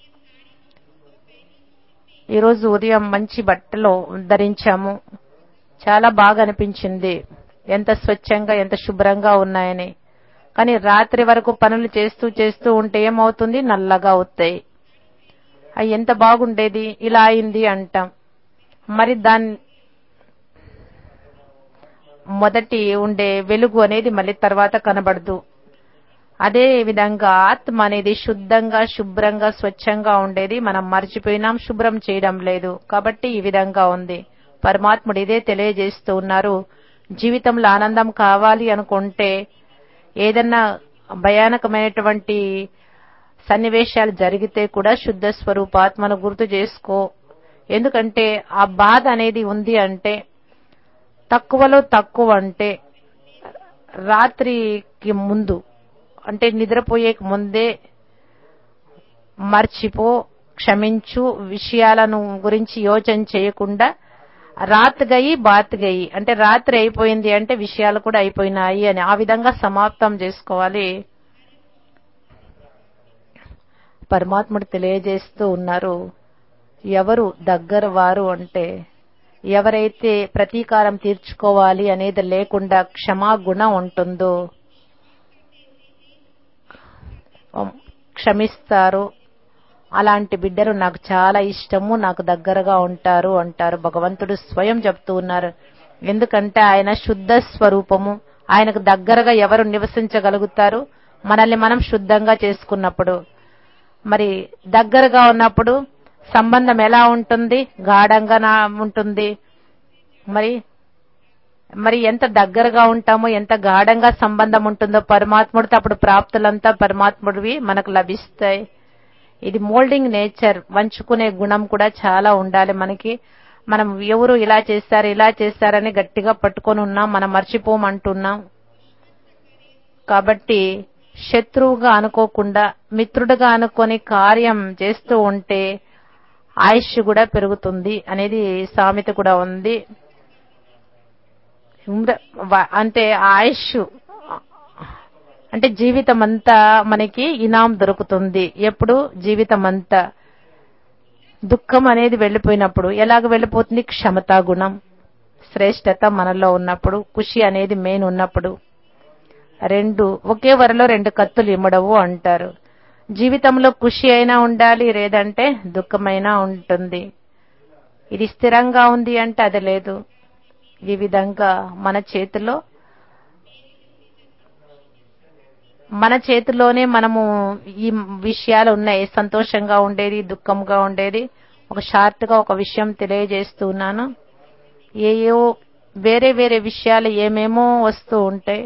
ఈరోజు ఉదయం మంచి బట్టలు ధరించాము చాలా బాగా అనిపించింది ఎంత స్వచ్ఛంగా ఎంత శుభ్రంగా ఉన్నాయని కానీ రాత్రి వరకు పనులు చేస్తూ చేస్తూ ఉంటే ఏమవుతుంది నల్లగా అవుతాయి అవి ఎంత బాగుండేది ఇలా అయింది అంటాం మరి దాని మొదటి ఉండే వెలుగు అనేది మళ్ళీ తర్వాత కనబడదు అదే విధంగా ఆత్మ అనేది శుద్ధంగా శుభ్రంగా స్వచ్ఛంగా ఉండేది మనం మర్చిపోయినాం శుభ్రం చేయడం లేదు కాబట్టి ఈ విధంగా ఉంది పరమాత్ముడు ఇదే తెలియజేస్తూ ఉన్నారు జీవితంలో ఆనందం కావాలి అనుకుంటే ఏదన్నా భయానకమైనటువంటి సన్నివేశాలు జరిగితే కూడా శుద్ధ స్వరూపాత్మను గుర్తు చేసుకో ఎందుకంటే ఆ బాధ అనేది ఉంది అంటే తక్కువలో తక్కువ అంటే రాత్రికి ముందు అంటే నిద్రపోయే ముందే మర్చిపో క్షమించు విషయాలను గురించి యోచన చేయకుండా రాత్ గయి బాత్ గయి అంటే రాత్రి అయిపోయింది అంటే విషయాలు కూడా అయిపోయినాయి అని ఆ విధంగా సమాప్తం చేసుకోవాలి పరమాత్ముడు తెలియజేస్తూ ఉన్నారు ఎవరు దగ్గర వారు అంటే ఎవరైతే ప్రతీకారం తీర్చుకోవాలి అనేది లేకుండా క్షమాగుణం ఉంటుందో క్షమిస్తారు అలాంటి బిడ్డలు నాకు చాలా ఇష్టము నాకు దగ్గరగా ఉంటారు అంటారు భగవంతుడు స్వయం చెప్తూ ఉన్నారు ఎందుకంటే ఆయన శుద్ధ స్వరూపము ఆయనకు దగ్గరగా ఎవరు నివసించగలుగుతారు మనల్ని మనం శుద్ధంగా చేసుకున్నప్పుడు మరి దగ్గరగా ఉన్నప్పుడు సంబంధం ఎలా ఉంటుంది గాఢంగా నా- ఉంటుంది మరి మరి ఎంత దగ్గరగా ఉంటామో ఎంత గాఢంగా సంబంధం ఉంటుందో పరమాత్ముడితో అప్పుడు ప్రాప్తులంతా పరమాత్ముడివి మనకు లభిస్తాయి ఇది మోల్డింగ్ నేచర్ వంచుకునే గుణం కూడా చాలా ఉండాలి మనకి మనం ఎవరు ఇలా చేస్తారు ఇలా చేస్తారని గట్టిగా పట్టుకొని ఉన్నాం మనం మర్చిపోమంటున్నాం కాబట్టి శత్రువుగా అనుకోకుండా మిత్రుడుగా అనుకొని కార్యం చేస్తూ ఉంటే ఆయుష్ కూడా పెరుగుతుంది అనేది సామెత కూడా ఉంది ఉమ్ర- వ- అంటే ఆయుష్ అంటే జీవితం అంతా మనకి ఇనాం దొరుకుతుంది ఎప్పుడు జీవితం అంతా దుఃఖం అనేది వెళ్ళిపోయినప్పుడు ఎలాగ వెళ్ళిపోతుంది క్షమతా గుణం శ్రేష్టత మనలో ఉన్నప్పుడు ఖుషి అనేది మెయిన్ ఉన్నప్పుడు రెండు ఒకే వరలో రెండు కత్తులు ఇమ్మడవు అంటారు జీవితంలో ఖుషి అయినా ఉండాలి లేదంటే దుఃఖమైనా ఉంటుంది ఇది స్థిరంగా ఉంది అంటే అది లేదు ఈ విధంగా మన చేతిలో మన చేతిలోనే మనము ఈ విషయాలు ఉన్నాయి సంతోషంగా ఉండేది దుఃఖంగా ఉండేది ఒక షార్ట్ గా ఒక విషయం తెలియజేస్తున్నాను ఏయో వేరే వేరే విషయాలు ఏమేమో వస్తూ ఉంటాయి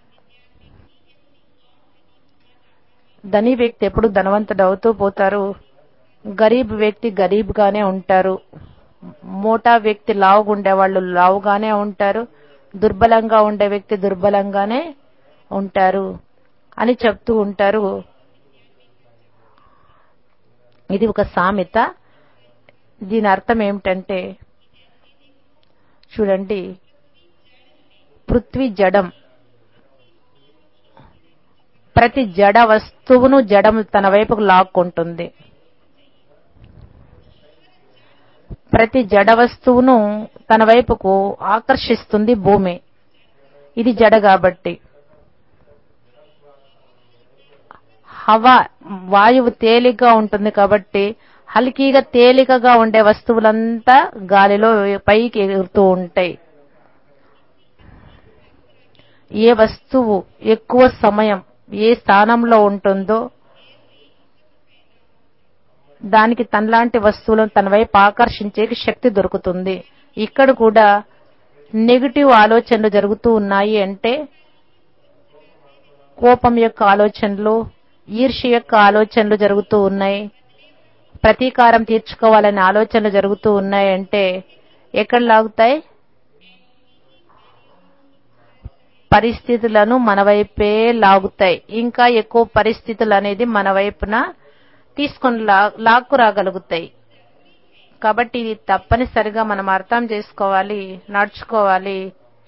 ధనీ వ్యక్తి ఎప్పుడు ధనవంతుడు అవుతూ పోతారు గరీబ్ వ్యక్తి గరీబ్ గానే ఉంటారు మోటా వ్యక్తి లావుగా ఉండే వాళ్ళు లావుగానే ఉంటారు దుర్బలంగా ఉండే వ్యక్తి దుర్బలంగానే ఉంటారు అని చెప్తూ ఉంటారు ఇది ఒక సామెత దీని అర్థం ఏమిటంటే చూడండి పృథ్వీ జడం ప్రతి జడ వస్తువును జడం తన వైపుకు లాక్కుంటుంది ప్రతి జడ వస్తువును తన వైపుకు ఆకర్షిస్తుంది భూమి ఇది జడ కాబట్టి హవా వాయువు తేలికగా ఉంటుంది కాబట్టి హల్కీగా తేలికగా ఉండే వస్తువులంతా గాలిలో పైకి ఎగురుతూ ఉంటాయి ఏ వస్తువు ఎక్కువ సమయం ఏ స్థానంలో ఉంటుందో దానికి తనలాంటి వస్తువులను తన వైపు ఆకర్షించే శక్తి దొరుకుతుంది ఇక్కడ కూడా నెగిటివ్ ఆలోచనలు జరుగుతూ ఉన్నాయి అంటే కోపం యొక్క ఆలోచనలు ఈర్ష్య యొక్క ఆలోచనలు జరుగుతూ ఉన్నాయి ప్రతీకారం తీర్చుకోవాలనే ఆలోచనలు జరుగుతూ ఉన్నాయి అంటే ఎక్కడ లాగుతాయి పరిస్థితులను మన వైపే లాగుతాయి ఇంకా ఎక్కువ పరిస్థితులు అనేది మన వైపున తీసుకొని లా లాక్కు రాగలుగుతాయి కాబట్టి ఇది తప్పనిసరిగా మనం అర్థం చేసుకోవాలి నడుచుకోవాలి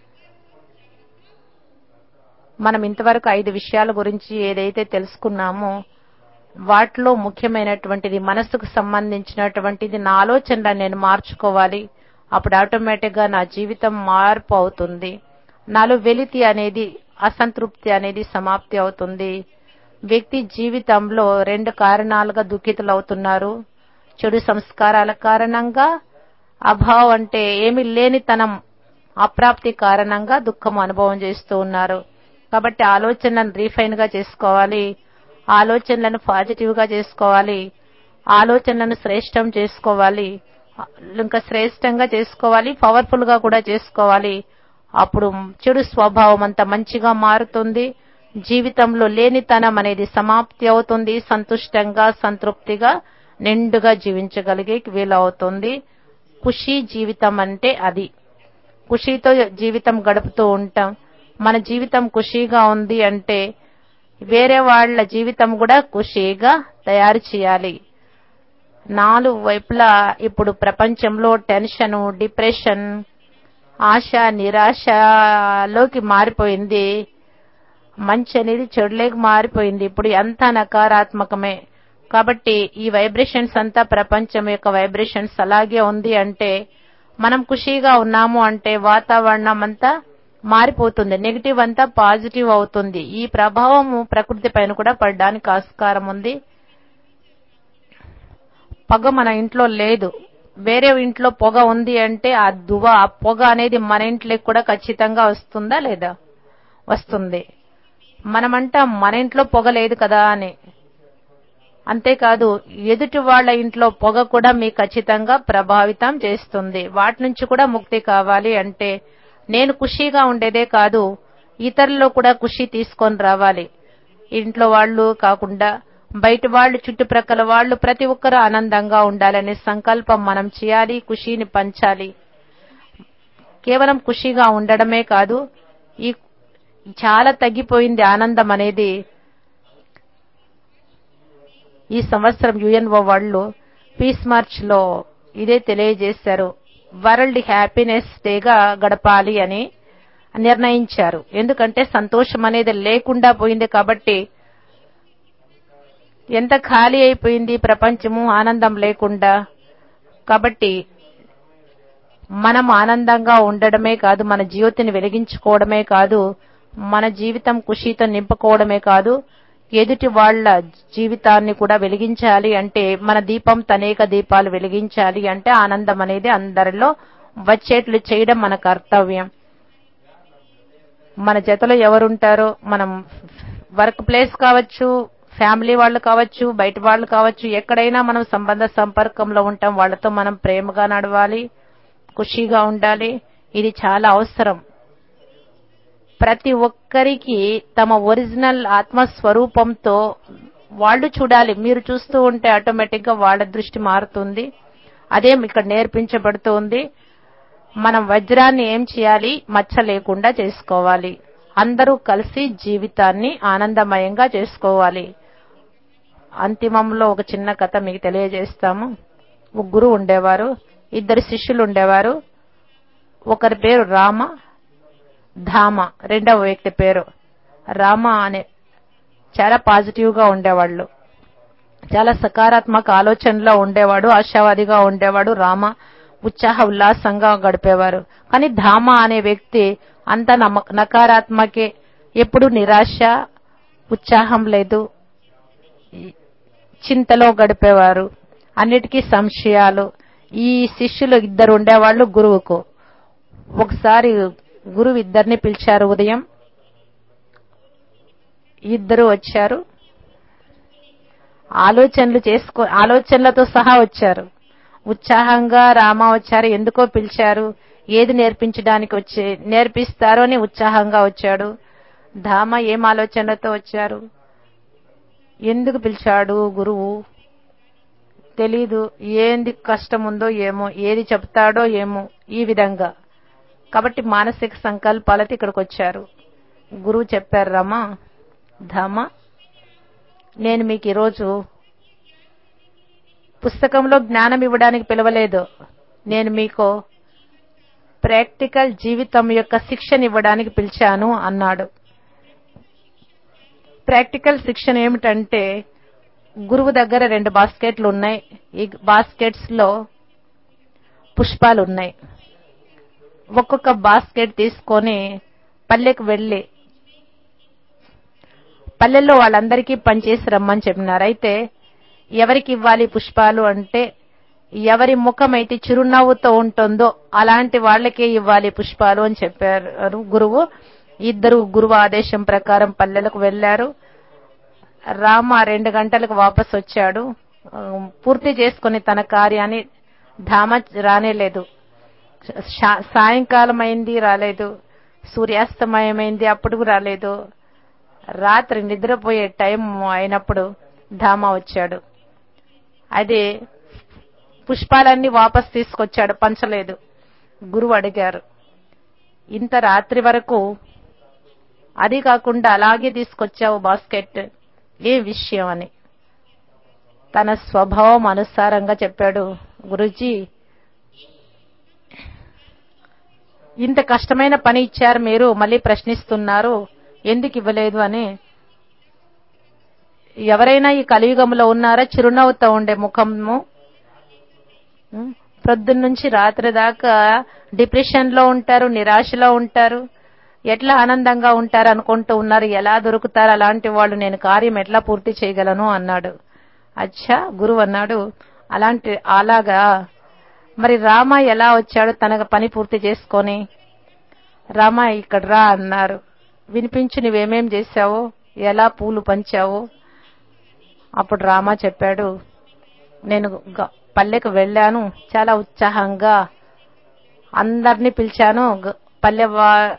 మనం ఇంతవరకు ఐదు విషయాల గురించి ఏదైతే తెలుసుకున్నామో వాటిలో ముఖ్యమైనటువంటిది మనసుకు సంబంధించినటువంటిది నా ఆలోచనలను నేను మార్చుకోవాలి అప్పుడు ఆటోమేటిక్ గా నా జీవితం మార్పు అవుతుంది నాలో వెలితి అనేది అసంతృప్తి అనేది సమాప్తి అవుతుంది వ్యక్తి జీవితంలో రెండు కారణాలుగా దుఃఖితులవుతున్నారు చెడు సంస్కారాల కారణంగా అభావం అంటే ఏమి లేనితనం అప్రాప్తి కారణంగా దుఃఖం అనుభవం చేస్తూ ఉన్నారు కాబట్టి ఆలోచనలను రీఫైన్ గా చేసుకోవాలి ఆలోచనలను పాజిటివ్ గా చేసుకోవాలి ఆలోచనలను శ్రేష్టం చేసుకోవాలి ఇంకా శ్రేష్టంగా చేసుకోవాలి పవర్ఫుల్ గా కూడా చేసుకోవాలి అప్పుడు చెడు స్వభావం అంతా మంచిగా మారుతుంది జీవితంలో లేనితనం అనేది సమాప్తి అవుతుంది సంతుష్టంగా సంతృప్తిగా నిండుగా జీవించగలిగే వీలవుతుంది ఖుషి జీవితం అంటే అది ఖుషీతో జీవితం గడుపుతూ ఉంటాం మన జీవితం ఖుషీగా ఉంది అంటే వేరే వాళ్ళ జీవితం కూడా ఖుషీగా తయారు చేయాలి నాలుగు వైపులా ఇప్పుడు ప్రపంచంలో టెన్షన్ డిప్రెషన్ ఆశ నిరాశలోకి మారిపోయింది మంచి అనేది చెడులేకి మారిపోయింది ఇప్పుడు అంతా నకారాత్మకమే కాబట్టి ఈ వైబ్రేషన్స్ అంతా ప్రపంచం యొక్క వైబ్రేషన్స్ అలాగే ఉంది అంటే మనం ఖుషీగా ఉన్నాము అంటే వాతావరణం అంతా మారిపోతుంది నెగిటివ్ అంతా పాజిటివ్ అవుతుంది ఈ ప్రభావము ప్రకృతి పైన కూడా పడడానికి ఆస్కారం ఉంది పొగ మన ఇంట్లో లేదు వేరే ఇంట్లో పొగ ఉంది అంటే ఆ దువ ఆ పొగ అనేది మన ఇంట్లోకి కూడా ఖచ్చితంగా వస్తుందా లేదా వస్తుంది మనమంటాం మన ఇంట్లో పొగ లేదు కదా అని అంతేకాదు ఎదుటి వాళ్ళ ఇంట్లో పొగ కూడా మీకు ఖచ్చితంగా ప్రభావితం చేస్తుంది వాటి నుంచి కూడా ముక్తి కావాలి అంటే నేను ఖుషీగా ఉండేదే కాదు ఇతరుల్లో కూడా ఖుషి తీసుకొని రావాలి ఇంట్లో వాళ్ళు కాకుండా బయట వాళ్ళు చుట్టుప్రక్కల వాళ్ళు ప్రతి ఒక్కరూ ఆనందంగా ఉండాలనే సంకల్పం మనం చేయాలి ఖుషీని పంచాలి కేవలం ఖుషిగా ఉండడమే కాదు ఈ చాలా తగ్గిపోయింది ఆనందం అనేది ఈ సంవత్సరం యుఎన్ఓ వాళ్ళు పీస్ మార్చ్ లో ఇదే తెలియజేశారు వరల్డ్ హ్యాపీనెస్ డేగా గడపాలి అని నిర్ణయించారు ఎందుకంటే సంతోషం అనేది లేకుండా పోయింది కాబట్టి ఎంత ఖాళీ అయిపోయింది ప్రపంచము ఆనందం లేకుండా కాబట్టి మనం ఆనందంగా ఉండడమే కాదు మన జ్యోతిని వెలిగించుకోవడమే కాదు మన జీవితం ఖుషితో నింపుకోవడమే కాదు ఎదుటి వాళ్ళ జీవితాన్ని కూడా వెలిగించాలి అంటే మన దీపం తనేక దీపాలు వెలిగించాలి అంటే ఆనందం అనేది అందరిలో వచ్చేట్లు చేయడం మన కర్తవ్యం మన జతలో ఎవరుంటారో మనం వర్క్ ప్లేస్ కావచ్చు ఫ్యామిలీ వాళ్ళు కావచ్చు బయట వాళ్ళు కావచ్చు ఎక్కడైనా మనం సంబంధ సంపర్కంలో ఉంటాం వాళ్ళతో మనం ప్రేమగా నడవాలి ఖుషీగా ఉండాలి ఇది చాలా అవసరం ప్రతి ఒక్కరికి తమ ఒరిజినల్ ఆత్మస్వరూపంతో వాళ్ళు చూడాలి మీరు చూస్తూ ఉంటే ఆటోమేటిక్ గా వాళ్ళ దృష్టి మారుతుంది అదే ఇక్కడ నేర్పించబడుతోంది మనం వజ్రాన్ని ఏం చేయాలి మచ్చ లేకుండా చేసుకోవాలి అందరూ కలిసి జీవితాన్ని ఆనందమయంగా చేసుకోవాలి అంతిమంలో ఒక చిన్న కథ మీకు తెలియజేస్తాము ఒక గురువు ఉండేవారు ఇద్దరు శిష్యులు ఉండేవారు ఒకరి పేరు రామ ధామ రెండవ వ్యక్తి పేరు రామ అనే చాలా పాజిటివ్ గా ఉండేవాళ్ళు చాలా సకారాత్మక ఆలోచనలో ఉండేవాడు ఆశావాదిగా ఉండేవాడు రామ ఉత్సాహ ఉల్లాసంగా గడిపేవారు కానీ ధామ అనే వ్యక్తి అంత నమ నకారాత్మకే ఎప్పుడు నిరాశ ఉత్సాహం లేదు చింతలో గడిపేవారు అన్నిటికీ సంశయాలు ఈ శిష్యులు ఇద్దరు ఉండేవాళ్ళు గురువుకు ఒకసారి గురువు ఇద్దరిని పిలిచారు ఉదయం ఇద్దరు వచ్చారు ఆలోచనలు చేసుకో ఆలోచనలతో సహా వచ్చారు ఉత్సాహంగా రామ వచ్చారు ఎందుకో పిలిచారు ఏది నేర్పించడానికి వచ్చే నేర్పిస్తారో అని ఉత్సాహంగా వచ్చాడు ధామ ఏం ఆలోచనలతో వచ్చారు ఎందుకు పిలిచాడు గురువు తెలీదు ఏంది కష్టం ఉందో ఏమో ఏది చెప్తాడో ఏమో ఈ విధంగా కాబట్టి మానసిక సంకల్పాలతో ఇక్కడికి వచ్చారు గురువు చెప్పారు రమా ధామ నేను మీకు ఈరోజు పుస్తకంలో జ్ఞానం ఇవ్వడానికి పిలవలేదు నేను మీకు ప్రాక్టికల్ జీవితం యొక్క శిక్షణ ఇవ్వడానికి పిలిచాను అన్నాడు ప్రాక్టికల్ శిక్షణ ఏమిటంటే గురువు దగ్గర రెండు బాస్కెట్లు ఉన్నాయి ఈ బాస్కెట్స్ లో పుష్పాలు ఉన్నాయి ఒక్కొక్క బాస్కెట్ తీసుకొని పల్లెకు వెళ్ళి పల్లెల్లో వాళ్ళందరికీ పనిచేసి రమ్మని చెప్పినారు అయితే ఎవరికి ఇవ్వాలి పుష్పాలు అంటే ఎవరి ముఖం అయితే చిరునవ్వుతో ఉంటుందో అలాంటి వాళ్ళకే ఇవ్వాలి పుష్పాలు అని చెప్పారు గురువు ఇద్దరు గురువు ఆదేశం ప్రకారం పల్లెలకు వెళ్లారు రామ రెండు గంటలకు వాపస్ వచ్చాడు పూర్తి చేసుకుని తన కార్యాన్ని ధామ రానేలేదు సాయంకాలం అయింది రాలేదు సూర్యాస్తమయమైంది అప్పుడు రాలేదు రాత్రి నిద్రపోయే టైం అయినప్పుడు ధామ వచ్చాడు అది పుష్పాలన్నీ వాపస్ తీసుకొచ్చాడు పంచలేదు గురువు అడిగారు ఇంత రాత్రి వరకు అది కాకుండా అలాగే తీసుకొచ్చావు బాస్కెట్ ఏ విషయం అని తన స్వభావం అనుసారంగా చెప్పాడు గురుజీ ఇంత కష్టమైన పని ఇచ్చారు మీరు మళ్ళీ ప్రశ్నిస్తున్నారు ఎందుకు ఇవ్వలేదు అని ఎవరైనా ఈ కలియుగంలో ఉన్నారా చిరునవ్వుతో ఉండే ముఖము ఉం? ప్రొద్దున్న నుంచి రాత్రి దాకా డిప్రెషన్ లో ఉంటారు నిరాశలో ఉంటారు ఎట్లా ఆనందంగా ఉంటారు అనుకుంటూ ఉన్నారు ఎలా దొరుకుతారు అలాంటి వాళ్ళు నేను కార్యం ఎట్లా పూర్తి చేయగలను అన్నాడు అచ్చా గురువు అన్నాడు అలాంటి అలాగా మరి రామ ఎలా వచ్చాడు తన పని పూర్తి చేసుకొని రామ ఇక్కడ రా అన్నారు వినిపించు నువ్వేమేం చేశావో ఎలా పూలు పంచావో అప్పుడు రామ చెప్పాడు నేను గ- పల్లెకు వెళ్ళాను చాలా ఉత్సాహంగా అందరినీ పిలిచాను గ- పల్లె వా-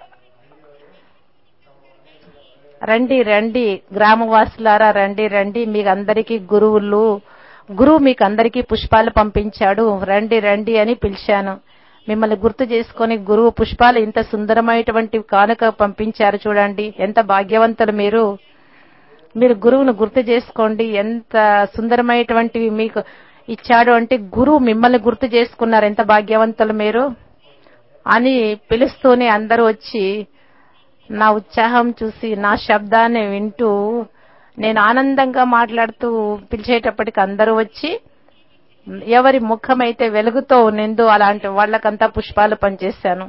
రండి రండి గ్రామవాసులారా రండి రండి మీకు అందరికీ గురువులు గురువు మీకు అందరికీ పుష్పాలు పంపించాడు రండి రండి అని పిలిచాను మిమ్మల్ని గుర్తు చేసుకొని గురువు పుష్పాలు ఇంత సుందరమైనటువంటి కానుక పంపించారు చూడండి ఎంత భాగ్యవంతులు మీరు మీరు గురువును గుర్తు చేసుకోండి ఎంత సుందరమైనటువంటివి మీకు ఇచ్చాడు అంటే గురువు మిమ్మల్ని గుర్తు చేసుకున్నారు ఎంత భాగ్యవంతులు మీరు అని పిలుస్తూనే అందరూ వచ్చి నా ఉత్సాహం చూసి నా శబ్దాన్ని వింటూ నేను ఆనందంగా మాట్లాడుతూ పిలిచేటప్పటికి అందరూ వచ్చి ఎవరి ముఖం అయితే వెలుగుతో నిందో అలాంటి వాళ్ళకంతా పుష్పాలు పనిచేశాను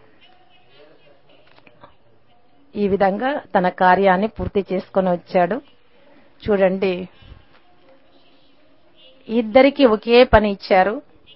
ఈ విధంగా తన కార్యాన్ని పూర్తి చేసుకొని వచ్చాడు చూడండి ఇద్దరికి ఒకే పని ఇచ్చారు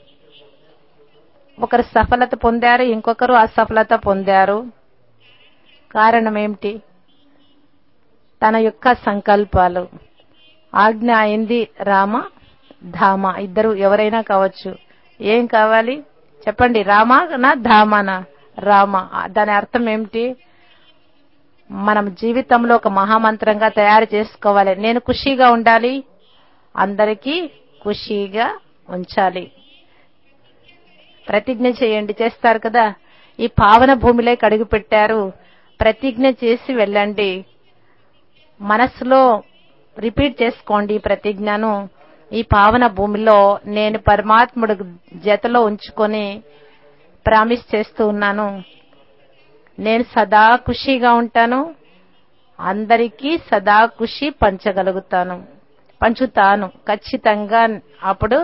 ఒకరు సఫలత పొందారు ఇంకొకరు అసఫలత పొందారు కారణం ఏమిటి తన యొక్క సంకల్పాలు ఆజ్ఞ అయింది రామ ధామ ఇద్దరు ఎవరైనా కావచ్చు ఏం కావాలి చెప్పండి రామానా ధామానా రామ దాని అర్థం ఏమిటి మనం జీవితంలో ఒక మహామంత్రంగా తయారు చేసుకోవాలి నేను ఖుషీగా ఉండాలి అందరికీ ఖుషీగా ఉంచాలి ప్రతిజ్ఞ చేయండి చేస్తారు కదా ఈ పావన భూమిలోకి అడుగు పెట్టారు ప్రతిజ్ఞ చేసి వెళ్ళండి మనసులో రిపీట్ చేసుకోండి ఈ ప్రతిజ్ఞను ఈ పావన భూమిలో నేను పరమాత్ముడు జతలో ఉంచుకొని ప్రామిస్ చేస్తూ ఉన్నాను నేను సదా ఖుషీగా ఉంటాను అందరికీ సదా ఖుషి పంచగలుగుతాను పంచుతాను ఖచ్చితంగా అప్పుడు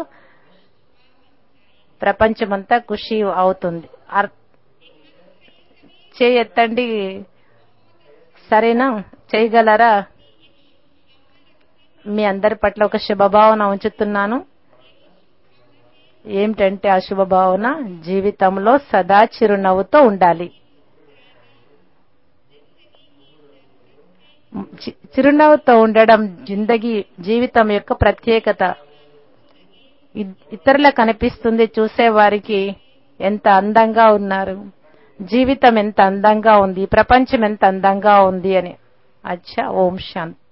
ప్రపంచమంతా ఖుషి అవుతుంది అర్- చేయెత్తండి సరేనా చేయగలరా మీ అందరి పట్ల ఒక శుభభావన ఉంచుతున్నాను ఏమిటంటే ఆ శుభభావన జీవితంలో సదా చిరునవ్వుతో ఉండాలి చి- చిరునవ్వుతో ఉండడం జిందగీ జీవితం యొక్క ప్రత్యేకత ఇ- ఇతరులకు కనిపిస్తుంది చూసేవారికి ఎంత అందంగా ఉన్నారు జీవితం ఎంత అందంగా ఉంది ప్రపంచం ఎంత అందంగా ఉంది అని అచ్చా ఓం శాంతి